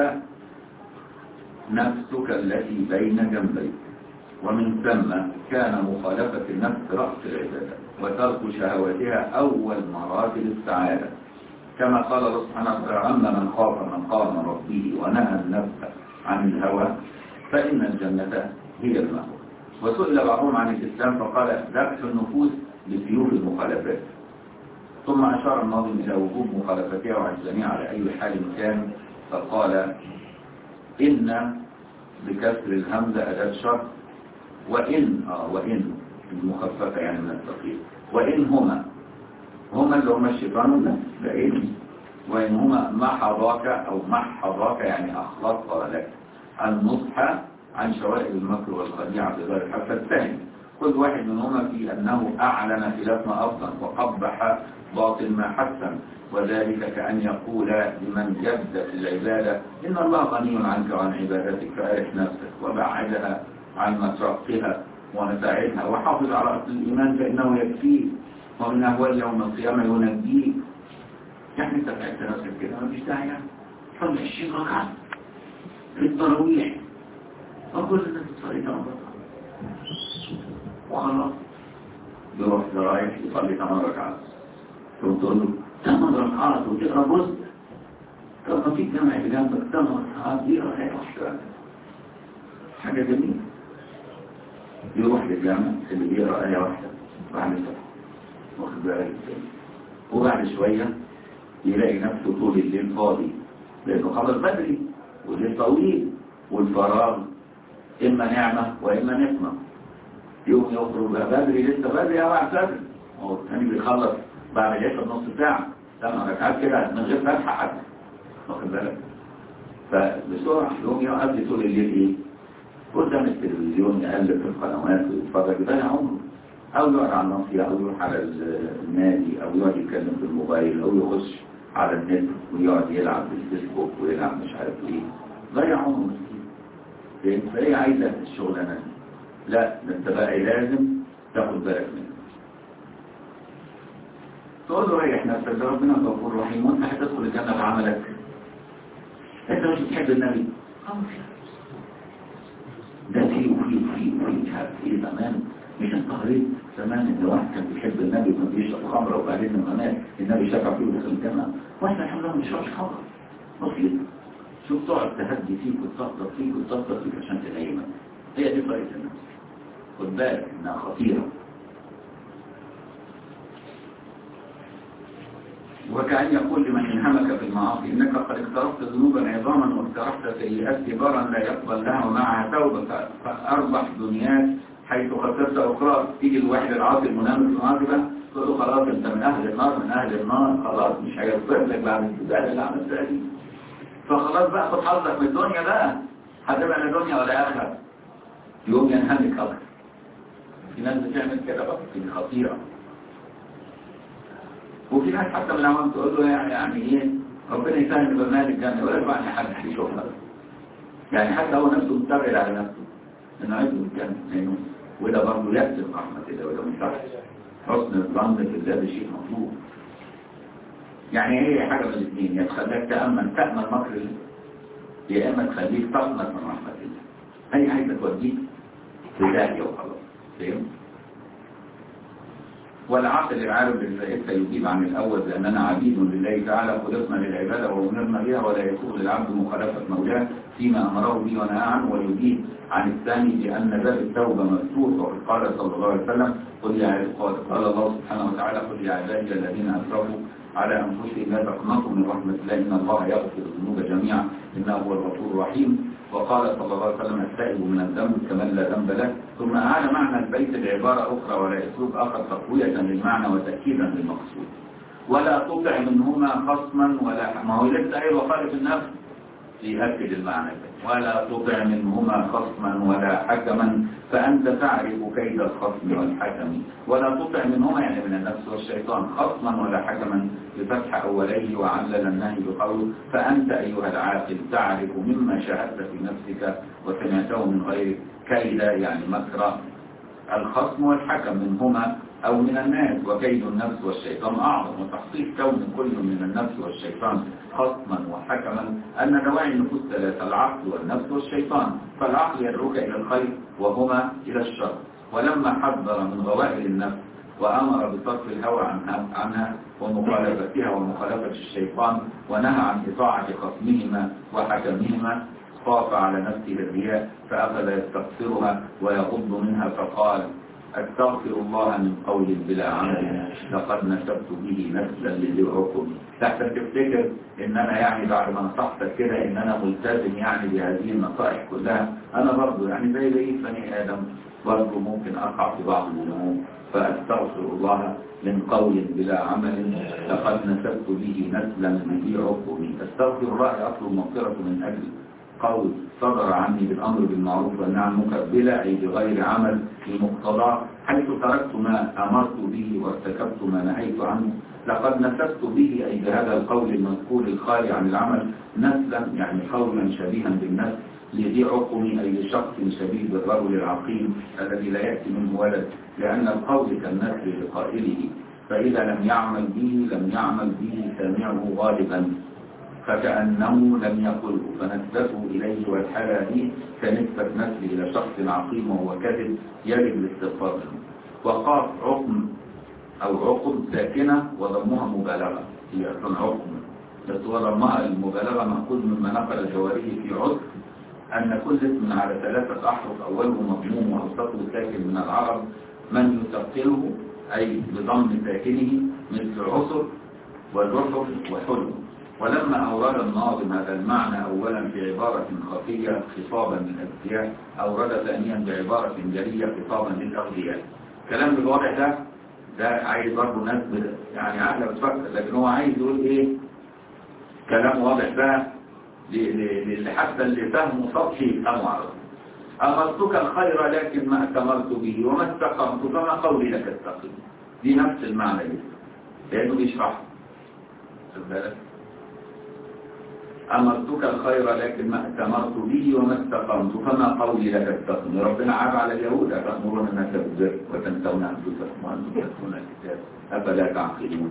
نفسك التي بين جنبيك ومن ثم كان مخالفة النفس رأس العبادة وترك شهواتها أول مراتب السعادة كما قال الله سبحانه وتعالى أما من خاف مقام ربه ونهى النفس عن الهوى فإن الجنة هي المأوى وسئل بعضهم عن الإسلام فقال ذبح النفوس لسيوف المخالفات ثم أشار الناظم إلى وجوب مخالفتها وعجزانها على أي حال كان فقال إن بكسر الهمزة أداة شرط وإن آه وإن المخففة يعني من الثقيل وإن هما هما اللي هما الشيطان والنفس بإن وإن هما محضاك أو محضاك يعني أخلص لك النصح عن شوائب المكر والخديعة بغير الحق الثاني كل واحد منهما في أنه أعلن خلاف ما أفضل وقبح باطل ما حسن وذلك كأن يقول لمن جد في العبادة إن الله غني عنك وعن عبادتك فأرح نفسك وبعدها عن مترقها ومتاعبها وحافظ على أصل الإيمان فإنه يكفيه ومن أهوال يوم القيامة ينجيه يعني انت تعبت نفسك كده ما فيش داعي يعني صلي 20 ركعة في التراويح وكل الناس تصلي كمان وخلاص يروح رايح يصلي كمان ركعات ثم تقول له ثمان ركعات وتقرا جزء طب ما في جامع جنبك ثمان ركعات دي ركعه واحده حاجه جميله يروح للجامع اللي بيقرا ايه واحده بعد الصبح واخد بالك وبعد شويه يلاقي نفسه طول الليل فاضي لانه خلص بدري والليل طويل والفراغ اما نعمه واما نقمه يوم يخرج بدري لسه بدري او اعتذر هو الثاني بيخلص بعد العشاء بنص ساعه ثمان ركعات كده من غير فتحه حتى واخد بالك فبسرعه يوم يقضي طول الليل ايه قدام التلفزيون يقلب في القنوات ويتفرج ده عمره او يقعد على الناصية او يروح على النادي او يقعد يتكلم في الموبايل او يخش على النت ويقعد يلعب بالفيسبوك ويلعب مش عارف ايه ضيع عمره مسكين فهي عايزة الشغلانة دي لا ده انت بقى لازم تاخد بالك منه تقول له ريح نفسك ده ربنا غفور رحيم وانت هتدخل الجنة بعملك انت مش بتحب النبي ده فيه وفيه وفيه وفيه مش عارف ايه زمان مش انت قريت زمان ان واحد كان بيحب النبي وكان بيشرب خمره وبعدين لما مات النبي شفع فيه ودخل الجنه واحنا الحمد لله ما بنشربش خمره بسيط شوف تقعد تهدي فيك وتطبطب فيك وتطبطب فيك عشان تنيمك هي دي طريقه النفس خد بالك انها خطيره وكأن يقول لمن انهمك في المعاصي إنك قد اقترفت ذنوبا عظاما واقترفت سيئات كبارا لا يقبل لها ومعها توبة فأربح دنياك حيث خسرت أخرى تيجي الواحد العاصي المنام في المعاصي بقى تقول له خلاص أنت من أهل النار من أهل النار خلاص مش هيغفر لك بعد الزبالة اللي عملتها دي فخلاص بقى خد حظك من الدنيا بقى هتبقى لا دنيا ولا آخرة يوم ينهمك أكتر في ناس بتعمل كده بقى دي خطيرة وفي ناس حتى من العوام تقول له يعني يعني ايه ربنا يسهل برنامج الجنة ولا يبقى يعني حد هيشوفها يعني حتى هو نفسه مستبعد على نفسه انه عايز الجنة لانه وده برضه يأتي رحمة الله وده مستحيل حسن الظن في الله ده شيء مطلوب يعني هي حاجة من الاثنين يا تخليك تأمن تأمن مكر الله يا اما تخليك تقنط من رحمة الله اي حاجة توديك في داهية وخلاص فاهم والعقل العارف بالفائدة يجيب عن الأول بأننا عبيد لله تعالى خلقنا للعبادة وأمرنا بها ولا يكون للعبد مخالفة مولاه فيما أمره به ونهى عنه ويجيب عن الثاني بأن باب التوبة مفتوح وقد قال صلى الله عليه وسلم قل يا قال الله سبحانه وتعالى قل يا عبادي الذين أسرفوا على أنفسهم لا تقنطوا من رحمة الله إن الله يغفر الذنوب جميعا إنه هو الغفور الرحيم وقال صلى الله عليه وسلم التائب من الذنب كمن لا ذنب له ثم أعلى معنى البيت بعبارة أخرى ولا أسلوب آخر تقوية للمعنى وتأكيدا للمقصود ولا تطع منهما خصما ولا ما هو لسه أي وخالف النفس ليأكد المعنى ولا تطع منهما خصما ولا حكما فأنت تعرف كيد الخصم والحكم ولا تطع منهما يعني من النفس والشيطان خصما ولا حكما بفتح أوليه وعلل النهي بقوله فأنت أيها العاقل تعرف مما شاهدت في نفسك وسمعته من غيرك كيد يعني مكر الخصم والحكم منهما أو من الناس وكيد النفس والشيطان أعظم وتحقيق كون كل من النفس والشيطان خصما وحكما أن دواعي النفوس ثلاثة العقل والنفس والشيطان فالعقل يدعوك إلى الخير وهما إلى الشر ولما حذر من غوائل النفس وأمر بصرف الهوى عنها, عنها ومخالفتها ومخالفة الشيطان ونهى عن إطاعة خصمهما وحكمهما خاف على نفسه الرياء فأخذ يستغفرها ويغض منها فقال أستغفر الله من قول بلا عمل لقد نسبت به نسلا لذركم تحت تفتكر ان انا يعني بعد ما نصحتك كده ان انا ملتزم يعني بهذه النصائح كلها انا برضو يعني زي بقية بني ادم برضو ممكن اقع في بعض الذنوب فاستغفر الله من قول بلا عمل لقد نسبت به نسلا لذركم استغفر الله اطلب مغفرة من اجل قول صدر عني بالأمر بالمعروف والنهي عن المنكر بلا أي بغير عمل بمقتضاه حيث تركت ما أمرت به وارتكبت ما نهيت عنه لقد نسبت به أي بهذا القول المذكور الخالي عن العمل نسلا يعني قولا شبيها بالنسل لذي عقم أي لشخص شبيه بالرجل العقيم الذي لا يأتي منه ولد لأن القول كالنسل لقائله فإذا لم يعمل به لم يعمل به سامعه غالبا فكأنه لم يقله فنسبته إليه والحالة دي كنسبة نسل إلى شخص عقيم وهو كذب يجب الاستغفار منه وقاف عقم أو عقم ساكنة وضمها مبالغة هي أصلا عقم بس هو ضمها المبالغة مأخوذ مما نقل الجواري في عذر أن كل اسم على ثلاثة أحرف أوله مضموم وأوسطه ساكن من العرب من يثقله أي بضم ساكنه مثل عسر والرحف وحلم ولما أورد الناظم هذا المعنى أولا في عبارة خفية خطابا للأذكياء أورد ثانيا بعبارة جلية خطابا للأغذياء كلام الواضح ده ده عايز برضه ناس يعني عقلة بتفكر لكن هو عايز يقول ايه كلام واضح بقى اللي حتى اللي فهمه سطحي يفهمه على أمرتك الخير لكن ما أتمرت به وما استقمت فما قولي لك استقم دي نفس المعنى دي لأنه بيشرح خد بالك أمرتك الخير لكن ما أتمرت به وما استقمت فما قولي لك استقم ربنا عاب على اليهود أتأمرون الناس بالبر وتنسون أنفسكم وأنتم تتلون الكتاب أفلا تعقلون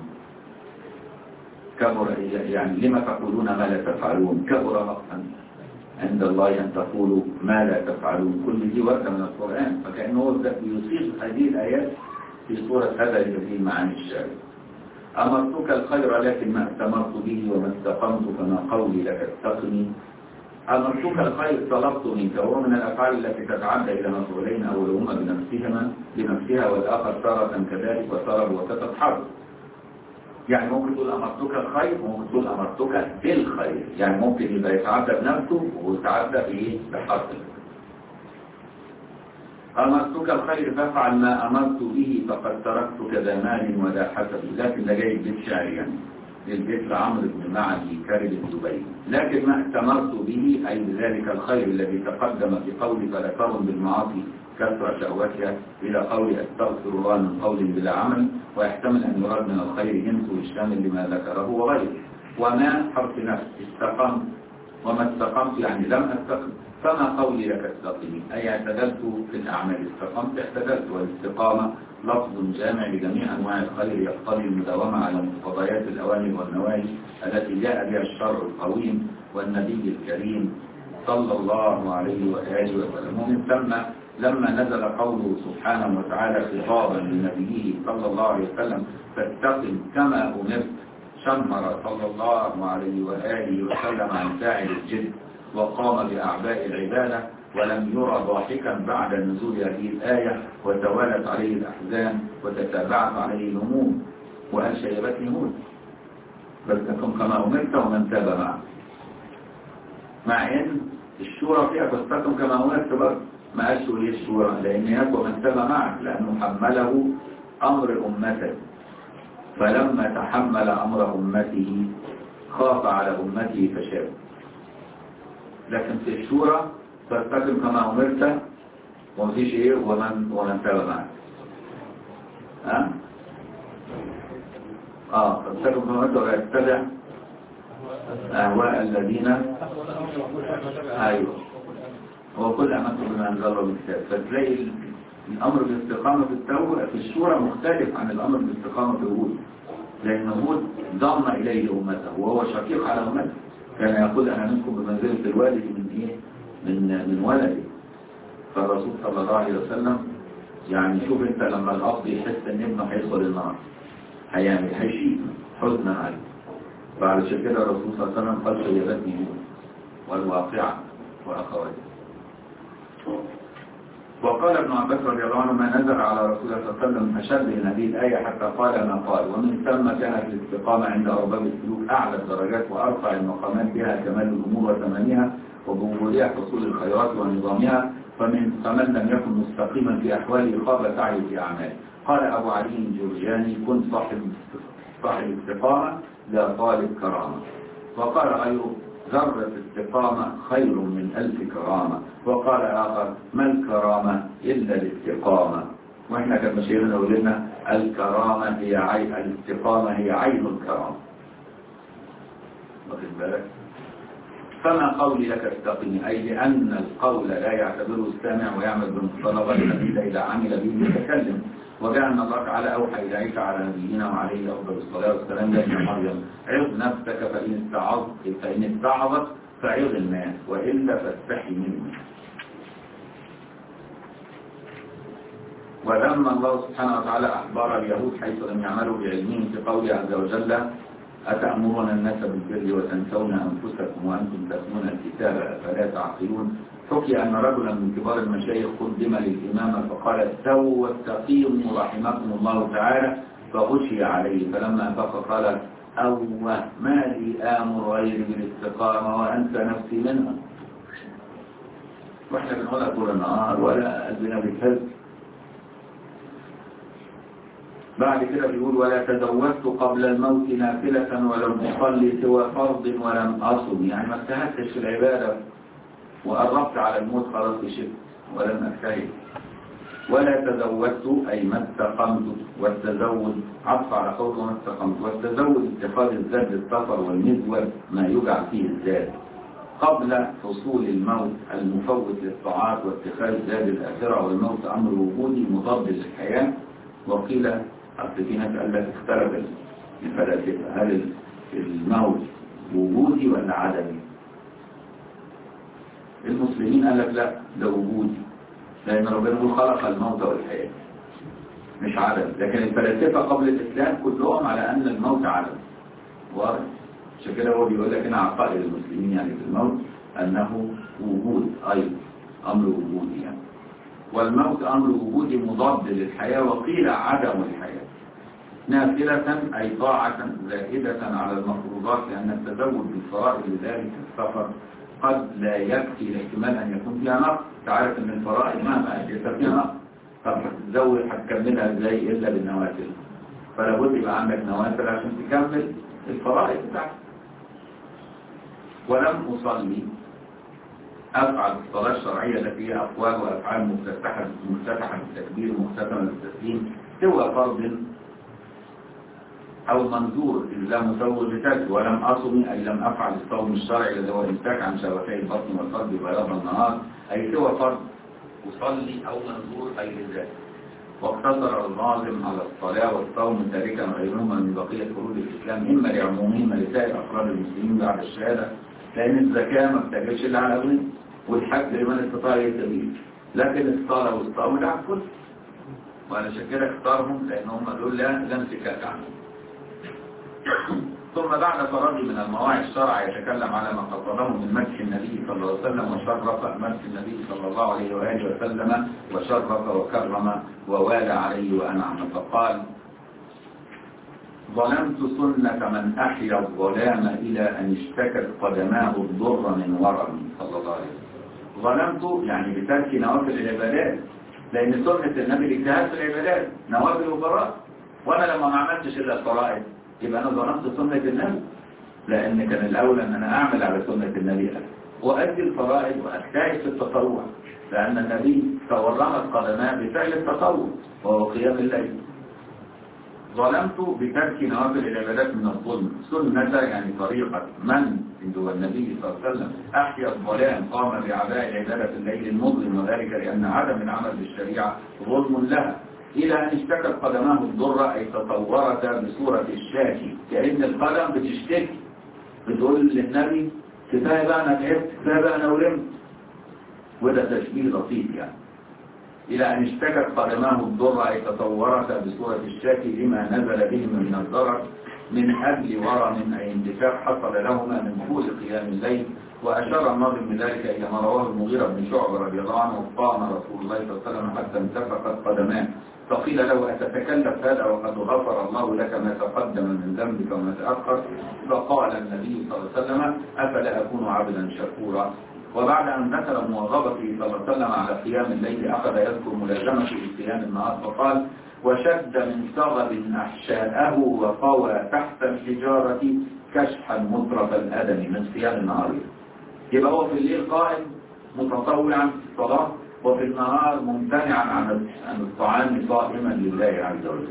كبر يعني لما تقولون ما لا تفعلون كبر مقتا عند الله أن تقولوا ما لا تفعلون كل دي وردة من القرآن فكأنه يصيغ هذه الآيات في صورة هذا الذي معاني الشارع أمرتك الخير لكن ما أتمرت به وما استقمت فما قولي لك استقني أمرتك الخير طلبت منك وهو من الأفعال التي تتعدى إلى مفعولين أولهما بنفسهما بنفسها والآخر تارة كذلك وترى وتتحرك يعني ممكن تقول أمرتك الخير وممكن تقول أمرتك بالخير يعني ممكن يبقى يتعدى بنفسه ويتعدى بإيه بحرف أمرتك الخير فافعل ما أمرت به فقد تركتك ذا مال ولا حسب لكن ده جاي بيت شعر يعني البيت لعمرو بن معدي كارب الزبير لكن ما اتمرت به أي بذلك الخير الذي تقدم في قولي فلا ترن بالمعاصي كثر شهوتها إلى قول أستغفر الله من قول بلا عمل ويحتمل أن يراد من الخير جنس ويشتمل لما ذكره وغيره وما حرف نفس استقمت وما استقمت يعني لم أستقم فما قولي لك استقيم أي اعتدلت في الأعمال استقمت اعتدلت والاستقامة لفظ جامع لجميع أنواع الخير يقتضي المداومة على مقتضيات الأوامر والنواهي التي جاء بها الشرع القويم والنبي الكريم صلى الله عليه وآله وسلم ومن ثم لما نزل قوله سبحانه وتعالى خطابا لنبيه صلى الله عليه وسلم فاستقم كما أمرت شمر صلى الله عليه وآله وسلم عن فاعل الجد وقام بأعباء العبادة ولم يرى ضاحكا بعد نزول هذه الآية وتوالت عليه الأحزان وتتابعت عليه الهموم وقال شيبتني هود فاستقم كما أمرت ومن تاب معك مع ان الشورى فيها فاستقم كما أمرت برضه ما قالش ليه الشورى لأن يكوى من تاب معك لأنه حمله أمر أمته فلما تحمل أمر أمته خاف على أمته فشاب لكن في الشورى فاستقم كما أمرت ومفيش إيه ومن, ومن تاب معك ها؟ آه فاستقم كما أمرت ولا يتبع أهواء الذين أيوه هو كل أمانته بما أنزل الله من كتاب فتلاقي الأمر بالاستقامة في التوبة في الشورى مختلف عن الأمر بالاستقامة في الوجود لأن هود ضم إليه أمته وهو شقيق على أمته كان يقول أنا منكم بمنزلة الوالد من إيه من من ولدي فالرسول صلى الله عليه وسلم يعني شوف أنت لما الأب يحس إن ابنه هيدخل النار هيعمل هيشيل حزنا عليه فعلشان كده الرسول صلى الله عليه وسلم قال شيبتني هود والواقعة وأخواتي وقال ابن عباس رضي الله عنه ما نزل على رسول الله صلى الله عليه وسلم أشد هذه الآية حتى قال ما قال ومن ثم كانت الاستقامة عند أرباب السلوك أعلى الدرجات وأرفع المقامات بها كمال الأمور وثمانها وبوجودها حصول الخيرات ونظامها فمن فمن لم يكن مستقيما في أحواله خاب سعيه في أعماله قال أبو علي الجرجاني كن صاحب صاحب استقامة لا طالب كرامة وقال غيره ذرة استقامة خير من ألف كرامة وقال آخر ما الكرامة إلا الاستقامة وإحنا كما شيرنا ولنا الكرامة هي عين الاستقامة هي عين الكرامة واخد بالك فما قولي لك استقم أي لأن القول لا يعتبره السامع ويعمل بمقتضى الذي إذا عمل به المتكلم وجاء أن الله تعالى أوحى إلى عيسى على نبينا وعليه أفضل الصلاة والسلام يا ابن مريم عظ نفسك فإن استعظت فإن استعظت فعظ الناس وإلا فاستحي منه ولما الله سبحانه وتعالى أخبر اليهود حيث لم يعملوا بعلمهم في قوله عز وجل أتأمرون الناس بالبر وتنسون أنفسكم وأنتم تتلون الكتاب أفلا تعقلون حكي أن رجلا من كبار المشايخ قدم للإمامة فقال استووا واستقيموا رحمكم الله تعالى فغشي عليه فلما أفاق قال أوه ما لي آمر غيري بالاستقامة وأنت نفسي منها واحنا بنقولها طول النهار ولا قلبنا بيتهز بعد كده بيقول ولا تزوجت قبل الموت نافلة ولم أصلي سوى فرض ولم أصم يعني ما اجتهدتش في العبادة وقربت على الموت خلاص بشبت ولم أجتهد ولا تزوجت أي ما استقمت والتزوج عطف على قول ما استقمت والتزوج اتخاذ الزاد للسفر والمزور ما يجع فيه الزاد قبل حصول الموت المفوت للطاعات واتخاذ زاد الآخرة والموت أمر وجودي مضاد للحياة وقيل أصل في ناس قال لك اختلف الفلاسفة هل الموت وجودي ولا عدمي؟ المسلمين قال لك لا ده وجودي لأن ربنا يقول خلق الموت والحياة مش عدم لكن الفلاسفة قبل الإسلام كلهم على أن الموت عدم واضح عشان كده هو بيقول لك هنا عقائد المسلمين يعني في الموت أنه وجود أيضا أمر وجودي يعني والموت أمر وجودي مضاد للحياة وقيل عدم الحياة نافلة أي طاعة زائدة على المفروضات لأن التزود بالفرائض لذلك السفر قد لا يكفي الاحتمال أن يكون فيها نقص تعرف أن الفرائض مهما أجلت فيها نقص طب هتتزود هتكملها ازاي إلا بالنوافل فلا بد يبقى عندك نوافل عشان تكمل الفرائض بتاعتك ولم أصلي أفعل الصلاة الشرعية التي هي أقوال وأفعال مفتتحة مفتتحة بالتكبير مختتمة بالتسليم سوى فرض أو منظور إذا مسوي بتاج ولم أصم أي لم أفعل الصوم الشرعي الذي هو الإمساك عن شبكي البطن والفرد بياض النهار أي سوى فرض أصلي أو منظور أي ذلك واقتصر الناظم على الصلاة والصوم تاركا غيرهما من بقية فروض الإسلام إما لعمومهما لسائر أفراد المسلمين بعد الشهادة لأن الزكاة ما بتجيش إلا على أغنى والحج لمن استطاع يستبيل لكن الصلاة والصوم ده على الكل وعلشان كده اختارهم لان هم دول لا لا انفكاك عنهم ثم بعد فرغ من المواعظ الشرع يتكلم على ما قصده من مدح النبي صلى الله عليه وسلم وشرف مدح النبي صلى الله عليه وآله وسلم وشرف وكرم ووالى عليه وأنعم فقال ظلمت سنة من أحيا الظلام إلى أن اشتكت قدماه الضر من ورم صلى الله عليه وسلم ظلمت يعني بترك نوافل العبادات لأن سنة النبي الاجتهاد في العبادات نوافل وفرائض وأنا لما ما عملتش إلا الفرائض يبقى أنا ظلمت سنة النبي لأن كان الأولى أن أنا أعمل على سنة النبي وأدي الفرائض وأجتهد في التطوع لأن النبي تورمت قدماه بفعل التطوع وهو قيام الليل ظلمت بترك نوافل العبادات من الظلم سنة يعني طريقة من هو النبي صلى الله عليه وسلم أحيا الظلام قام بأعداء عبادة الليل المظلم وذلك لأن عدم العمل بالشريعة ظلم لها إلى أن اشتكت قدماه الضرة أي تطورت بصورة الشاكي كأن القدم بتشتكي بتقول للنبي كفاية بقى أنا تعبت كفاية بقى أنا ولمت وده تشبيه لطيف يعني إلى أن اشتكت قدماه الضر أي تطورت بصورة الشاكي لما نزل بهم من الضرر من أجل ورم أي اندفاع حصل لهما من طول قيام الليل وأشار الناظم بذلك إلى ما رواه المغيرة بن شعبة رضي الله عنه قام رسول الله صلى الله عليه وسلم حتى انتفقت قدماه فقيل له أتتكلف هذا وقد غفر الله لك ما تقدم من ذنبك وما تأخر فقال النبي صلى الله عليه وسلم أفلا أكون عبدا شكورا وبعد أن ذكر مواظبته صلى الله عليه وسلم على قيام الليل أخذ يذكر ملازمته لقيام النهار فقال وشد من صغب أحشاءه وقوى تحت الحجارة كشحا مطرف الأدم من قيام النهار يبقى هو في الليل قائم متطوعا في الصلاة وفي النهار ممتنعا عن الطعام صائما لله عز وجل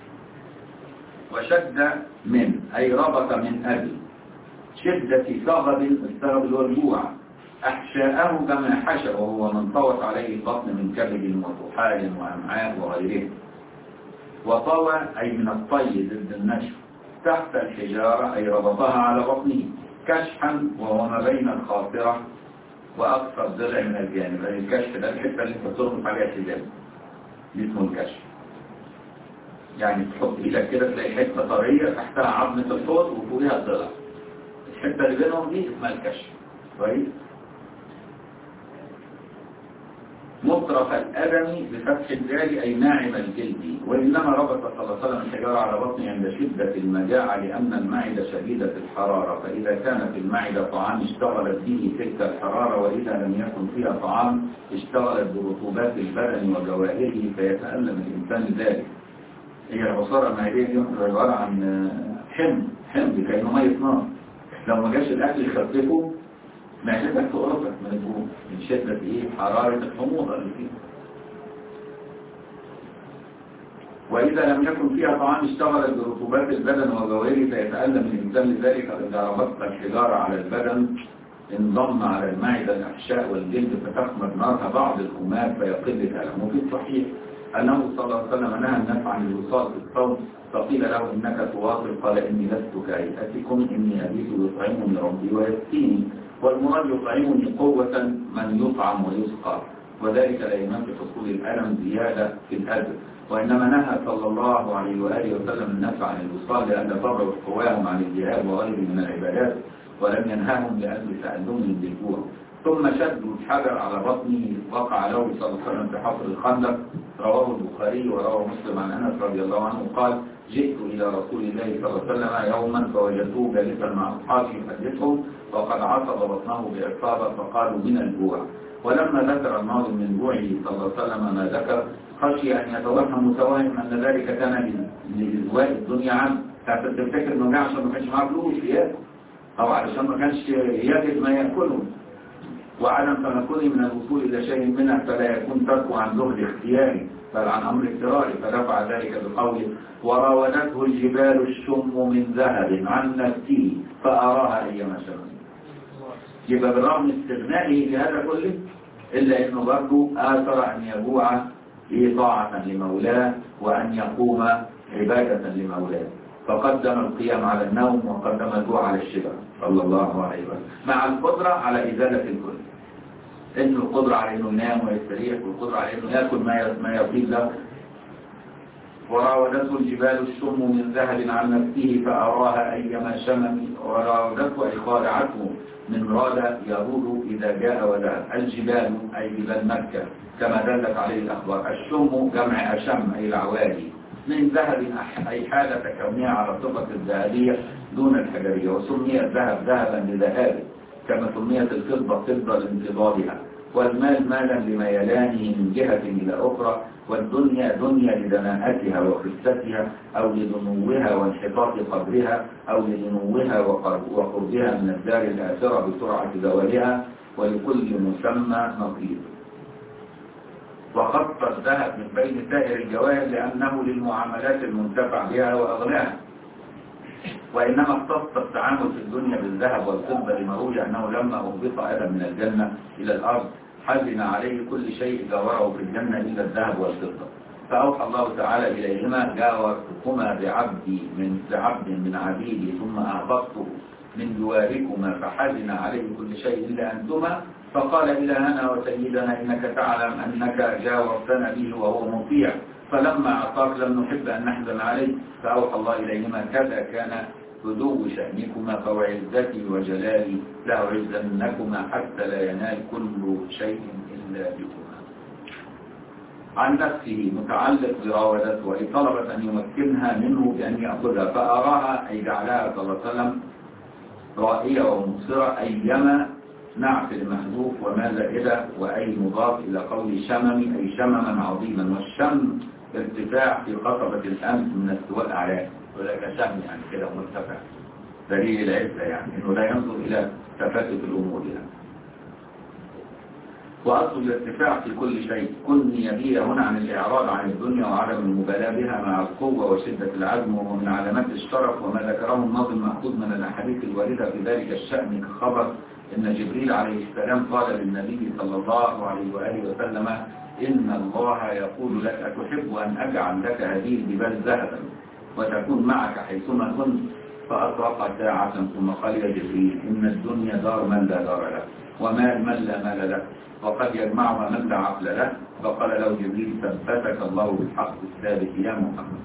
وشد من أي ربط من أجل شدة صغب السبب اللي هو الجوع أحشاءه كما حشى وهو من طوت عليه البطن من كبد وطحال وأمعاء وغيره وطوى أي من الطي ضد النشف تحت الحجارة أي ربطها على بطنه كشحا وهو ما بين الخاطرة وأقصى الضلع من الجانب يعني الكشف ده الحتة اللي انت تربط عليها الحجاب دي اسمه الكشف يعني تحط ايدك كده تلاقي حتة طرية تحتها عظمة الحوض وفوقها الضلع الحتة اللي بينهم دي اسمها الكشف كويس مطرف الأدم بفتح الدال أي ناعم الجلد وإنما ربط صلى الله عليه وسلم الحجارة على بطنه عند شدة المجاعة لأن المعدة شديدة الحرارة فإذا كان في المعدة طعام اشتغلت به تلك الحرارة وإذا لم يكن فيها طعام اشتغلت برطوبات البدن وجوائره فيتألم الإنسان ذلك هي العصارة المعدية دي عبارة عن حمض حمض كأنه مية نار لو ما جاش الأكل يخففه معدتك تقرصك من الجوع من شدة ايه حرارة الحموضة اللي فيها وإذا لم يكن فيها طعام اشتغلت برطوبات البدن وجواره فيتألم الإنسان لذلك إذا ربطت الحجارة على البدن انضم على المعدة الأحشاء والجلد فتخمد نارها بعض الأمات فيقل الألم وفي الصحيح أنه صلى الله عليه وسلم نهى الناس عن الوصال في الصوم فقيل له إنك تواصل قال إني لست كهيئتكم إني أبيت يطعمني ربي ويسقيني والمراد يطعمني قوة من يطعم ويسقى وذلك لا ينافي حصول الألم زيادة في الأجر وإنما نهى صلى الله عليه وآله وسلم الناس عن الوصال لأن ضرر قواهم عن الجهاد وغيره من العبادات ولم ينهاهم لأجل تألمهم بالجوع ثم شدوا الحجر على بطنه وقع له صلى الله عليه وسلم في حفر الخندق رواه البخاري ورواه مسلم عن أنس رضي الله عنه قال جئت إلى رسول الله صلى الله عليه وسلم يوما فوجدته جالسا مع أصحابه يحدثهم وقد عصب بطنه بإصابة فقالوا من الجوع ولما ذكر الناظم من جوعه صلى الله عليه وسلم ما ذكر خشي أن يتوهم متوهم أن ذلك كان لإزواء الدنيا عنه حتى تفتكر انه جاء عشان ما كانش معاه فلوس ياكل أو علشان ما كانش يجد ما يأكله وعدم تمكنه من الوصول إلى شيء منها فلا يكون تركه عن زهد اختياري بل عن أمر اضطراري فدفع ذلك بقوله وراودته الجبال الشم من ذهب عن نفسه فأراها أيما شمس يبقى بالرغم استغنائه لهذا كله إلا أنه برضه آثر أن يجوع طاعة لمولاه وأن يقوم عبادة لمولاه فقدم القيام على النوم وقدم الجوع على الشبع صلى الله عليه وسلم مع القدرة على إزالة الكل إن القدرة على إنه ينام ويستريح والقدرة على إنه يأكل ما ما يطيب له وراودته الجبال الشم من ذهب عن نفسه فأراها أيما شمم وراودته أي خادعته من راد يرود إذا جاء وذهب الجبال أي جبال مكة كما دلت عليه الأخبار الشم جمع أشم أي العوالي من ذهب أي حالة كونها على صفة الذهبية دون الحجرية وسمي الذهب ذهبا لذهابه كما سميت الفضة فضة لانقباضها والمال مالا لميلانه من جهة إلى أخرى والدنيا دنيا لدناءتها وخفتها أو لدنوها وانحطاط قدرها أو لدنوها وقرب- وقربها من الدار الآخرة بسرعة زوالها ولكل مسمى نقيض وخط الذهب من بين سائر الجواهر لأنه للمعاملات المنتفع بها وأغلاها وإنما اختص التعامل في الدنيا بالذهب والفضة لما روي أنه لما أهبط آدم من الجنة إلى الأرض حزن عليه كل شيء جاوره في الجنة إلا الذهب والفضة فأوحى الله تعالى إليهما جاورتكما بعبدي من بعبد من عبيدي ثم أهبطته من جواركما فحزن عليه كل شيء إلا أنتما فقال إلهنا وسيدنا إنك تعلم أنك جاورتنا به وهو مطيع فلما أعطاك لم نحب أن نحزن عليه فأوحى الله إليهما كذا كان بدو شأنكما فوعزتي وجلالي لأعزنكما حتى لا ينال كل شيء إلا بكما عن نفسه متعلق براودته أي طلبت أن يمكنها منه بأن يأخذها فأراها أي جعلها صلى الله عليه وسلم رائية ومبصرة أيما نعت المحذوف وما زائدة وأي مضاف إلى قول شمم أي شمما عظيما والشم ارتفاع في قصبة الأمس من استواء أعلاه ولك شم يعني كده مرتفع دليل العزة يعني إنه لا ينظر إلى تفتت الأمور يعني. وأصل الارتفاع في كل شيء كني به هنا عن الإعراض عن الدنيا وعدم المبالاة بها مع القوة وشدة العزم ومن علامات الشرف وما ذكره الناظم مأخوذ من الأحاديث الواردة في ذلك الشأن كخبر إن جبريل عليه السلام قال للنبي صلى الله عليه وآله وسلم إن الله يقول لك أتحب أن أجعل لك هذه الجبال ذهبا وتكون معك حيثما كنت فأطرق ساعة ثم قال يا جبريل إن الدنيا دار من لا دار له ومال من لا مال له وقد يجمعها من لا عقل له فقال له جبريل ثبتك الله بالحق الثابت يا محمد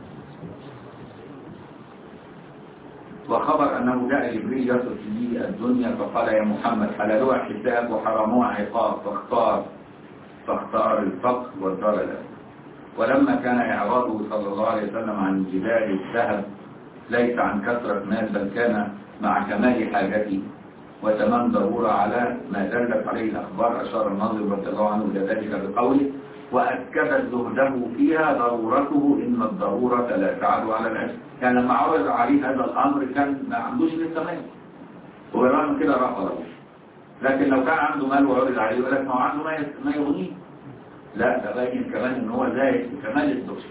وخبر أنه جاء جبريل يصف لي الدنيا فقال يا محمد حلالها حساب وحرامها عقاب فاختار فاختار الفقر والضلل ولما كان إعراضه صلى الله عليه وسلم عن جبال الذهب ليس عن كثرة مال بل كان مع كمال حاجته وتمام ضرورة على ما دلت عليه الأخبار أشار الناظر رضي الله عنه إلى ذلك بقوله وأكدت زهده فيها ضرورته إن الضرورة لا تعد على العلم كان لما عرض عليه هذا الأمر كان ما عندوش لسه مال وبالرغم كده رفضه لكن لو كان عنده مال وعرض عليه يقول لك ما هو عنده ما ما يغنيه لا ده باين كمان ان هو زاهد في كمال الدخل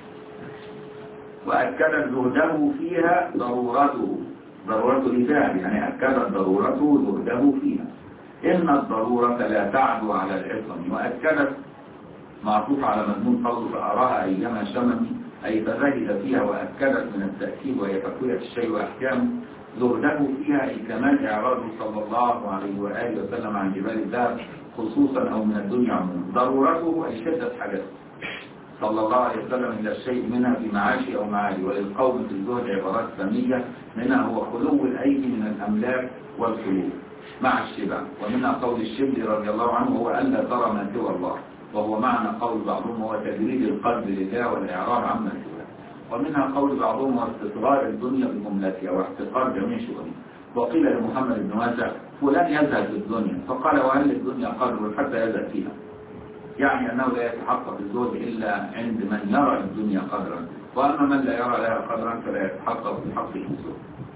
وأكدت زهده فيها ضرورته ضرورته لذهب يعني أكدت ضرورته زهده فيها إن الضرورة لا تعدو على العصم وأكدت معطوف على مضمون قوله فأراها أيما شمم أي فزهد فيها وأكدت من التأكيد وهي تقوية الشيء وأحكامه زهده فيها أي كمال إعراضه صلى الله عليه وآله وسلم عن جبال الذهب خصوصا أو من الدنيا عموما ضرورته أي شدة حدث صلى الله عليه وسلم إلى الشيء منها في معاشي أو معالي وللقوم في الزهد عبارات سمية منها هو خلو الأيدي من الأملاك والخلو مع الشبع ومنها قول الشبل رضي الله عنه هو ألا ترى ما سوى الله وهو معنى قول بعضهم هو تجريد القلب لله والإعراض عما سواه ومنها قول بعضهم هو استصغار الدنيا بجملتها واحتقار جميع شؤونها وقيل لمحمد بن واسع فلان يزهد في الدنيا فقال وهل الدنيا قدر حتى يزهد فيها يعني أنه لا يتحقق الزهد إلا عند من يرى الدنيا قدرا وأما من لا يرى لها قدرا فلا يتحقق في حقه الزهد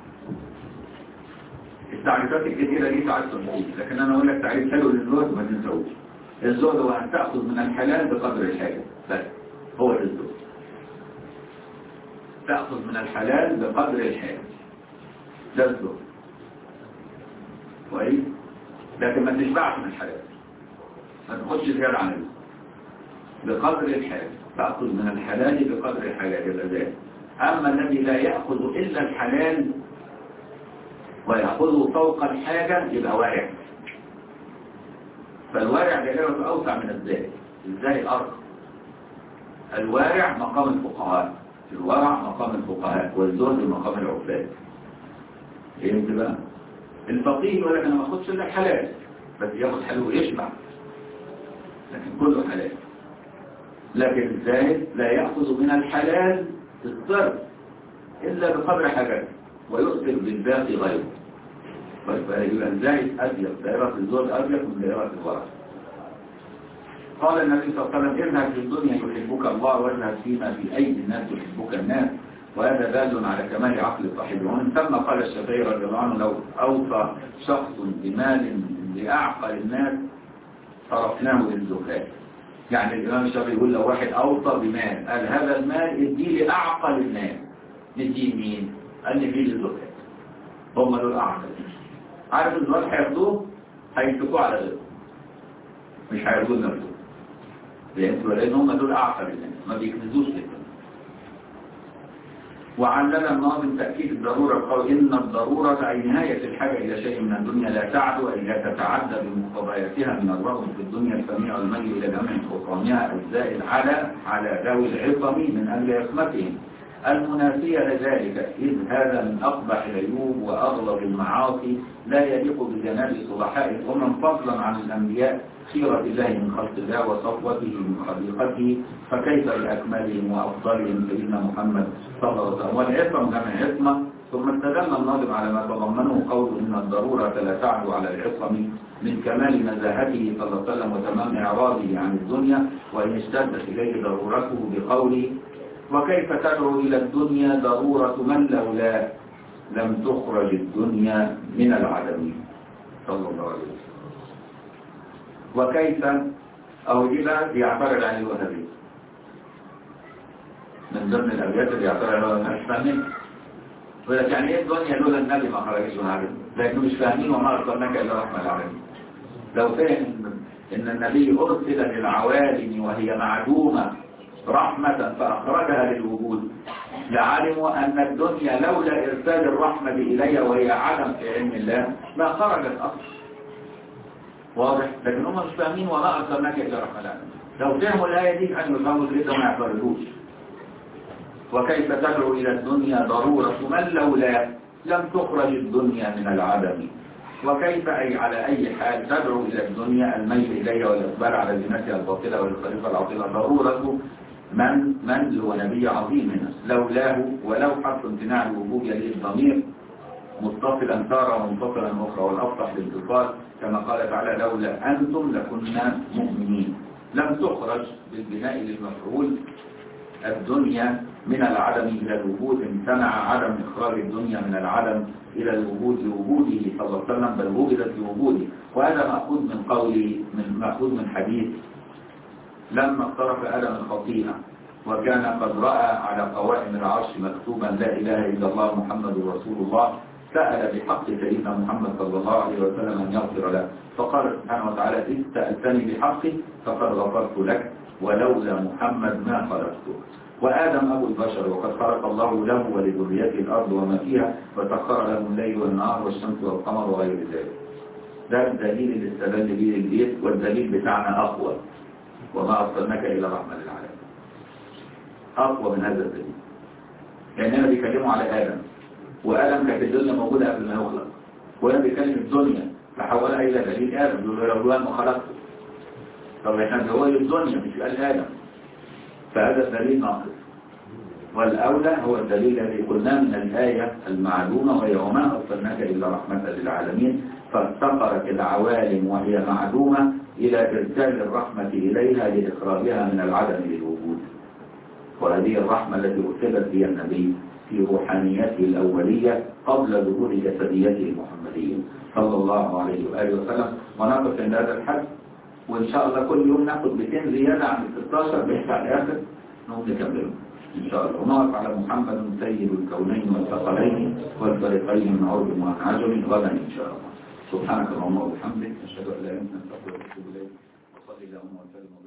التعريفات الكثيرة دي تعريف صحيح لكن أنا أقول لك تعريف حلو للزهد ما تنسوش الزهد هو أن تأخذ من الحلال بقدر الحاجة بس هو ده الزهد تأخذ من الحلال بقدر الحاجة ده الزهد كويس لكن ما تشبعش من الحلال ما تاخدش زيادة عن الزهد بقدر الحاجة تأخذ من الحلال بقدر الحاجة يبقى ذلك أما الذي لا يأخذ إلا الحلال ويأخذه فوق الحاجة يبقى واقع فالوارع دائرة أوسع من الزاهد الزاهد أرض الوارع مقام الفقهاء الورع مقام الفقهاء والزهد مقام العباد فهمت بقى الفقيه يقول لك انا ما اخدش الا الحلال بس ياخد حلو ويشبع لكن كله حلال لكن الزاهد لا يأخذ من الحلال الصرف إلا بقدر حاجته ويؤثر بالباقي غيره فيبقى الزاهد أبيض دائرة الزهد أبيض من دائرة الورع قال النبي صلى الله عليه وسلم اذهب في الدنيا يحبك الله واذهب فيما في أيدي الناس يحبك الناس وهذا دال على كمال عقل صاحبه ومن ثم قال الشافعي رضي الله عنه لو أوصى شخص بمال لأعقل الناس صرفناه للزكاة يعني الإمام الشافعي يقول لو واحد أوصى بمال قال هذا المال اديه لأعقل الناس نديه مين؟ قال نديه للزكاة هم دول أعقل عارف الزكاة هياخدوه هيمسكوه على غيره مش هياخدوه لنفسه لأن لأن هم دول أعقل الناس ما بيكنزوش كده وعلل الناظم تأكيد الضرورة قال إن الضرورة أي نهاية الحاجة إلى شيء من الدنيا لا تعدو أي لا تتعدى بمقتضياتها من الرغم في الدنيا الفنية والميل إلى جميع خصامها الزائد على على ذوي العظم من أجل عصمتهم المنافية لذلك إذ هذا من أقبح العيوب وأغلب المعاصي لا يليق بجناب صلحاء الأمم فضلا عن الأنبياء خيرة الله من خلق الله وصفوته من خليقته فكيف بأكملهم وأفضلهم سيدنا محمد صلى الله عليه وسلم والعصم جمع عصمة ثم استدل الناظم على ما تضمنه قول إن الضرورة لا تعدو على العصم من كمال نزاهته صلى الله عليه وسلم وتمام إعراضه عن الدنيا وإن اشتدت إليه ضرورته بقوله وكيف تدعو إلى الدنيا ضرورة من لولا لم تخرج الدنيا من العدم صلى الله عليه وسلم وكيف أو إلى يعترض عن الوهابي من ضمن الأبيات اللي يعترض على الوهابي مش فاهمين يقول لك يعني إيه الدنيا لولا النبي ما خرجش من العدم لكنه مش فاهمين وما أرسلناك إلا رحمة العالمين لو فهم إن النبي أرسل للعوالم وهي معدومة رحمة فأخرجها للوجود لعلموا أن الدنيا لولا إرسال الرحمة إلي وهي عدم في علم الله ما خرجت أصلا واضح لكن هم مش فاهمين وما أرسلناك إلا رحمة العالمين لو فهموا الآية دي كانوا يفهموا كده وما يعترضوش وكيف تدعو إلى الدنيا ضرورة من لولا لم تخرج الدنيا من العدم وكيف أي على أي حال تدعو إلى الدنيا الميل إليها والإقبال على زينتها الباطلة والخليفة العطيلة ضرورة من من هو نبي عظيم هنا لولاه ولو حرف امتناع الوجود يليه الضمير متصلا تارة ومنفصلا أخرى والأفصح للاتصال كما قال تعالى لولا أنتم لكنا مؤمنين لم تخرج بالبناء للمفعول الدنيا من العدم إلى الوجود امتنع عدم إخراج الدنيا من العدم إلى الوجود لوجوده صلى الله عليه وسلم بل وجدت لوجوده وهذا مأخوذ من قولي من مأخوذ من حديث لما اقترف آدم الخطيئة وكان قد رأى على قوائم العرش مكتوبا لا إله إلا الله محمد رسول الله سأل بحق سيدنا محمد صلى الله عليه وسلم أن يغفر له فقال سبحانه وتعالى إذ سألتني بحقي فقد غفرت لك ولولا محمد ما خلقتك وآدم أبو البشر وقد خلق الله له ولذريته الأرض وما فيها وسخر له الليل والنهار والشمس والقمر وغير ذلك ده الدليل اللي استدل به البيت والدليل بتاعنا أقوى وما أرسلناك إلا رحمة للعالمين أقوى من هذا الدليل لأننا بيكلموا على آدم وآدم كانت الدنيا موجودة قبل ما يخلق وهنا بيكلم الدنيا فحولها إلى دليل آدم يقول له لو ما خلقته طب احنا هو الدنيا مش قال آدم فهذا الدليل ناقص والأولى هو الدليل الذي قلناه من الآية المعلومة وهي وما أرسلناك إلا رحمة للعالمين فافتقرت العوالم وهي معدومة إلى إرسال الرحمة إليها لإخراجها من العدم للوجود وهذه الرحمة التي أرسلت بها النبي في روحانيته الأولية قبل ظهور جسديته المحمدية صلى الله عليه وآله وسلم ونقف عند هذا الحد وإن شاء الله كل يوم ناخد 200 زيادة عن ال 16 بحث على الآخر نقوم نكمله إن شاء الله ونقف على محمد سيد الكونين والثقلين والفريقين من عرب وعن عجم غدا إن شاء الله سبحانك اللهم وبحمدك أشهد أن لا إله إلا أنت أستغفرك وأتوب إليك وصلي اللهم وسلم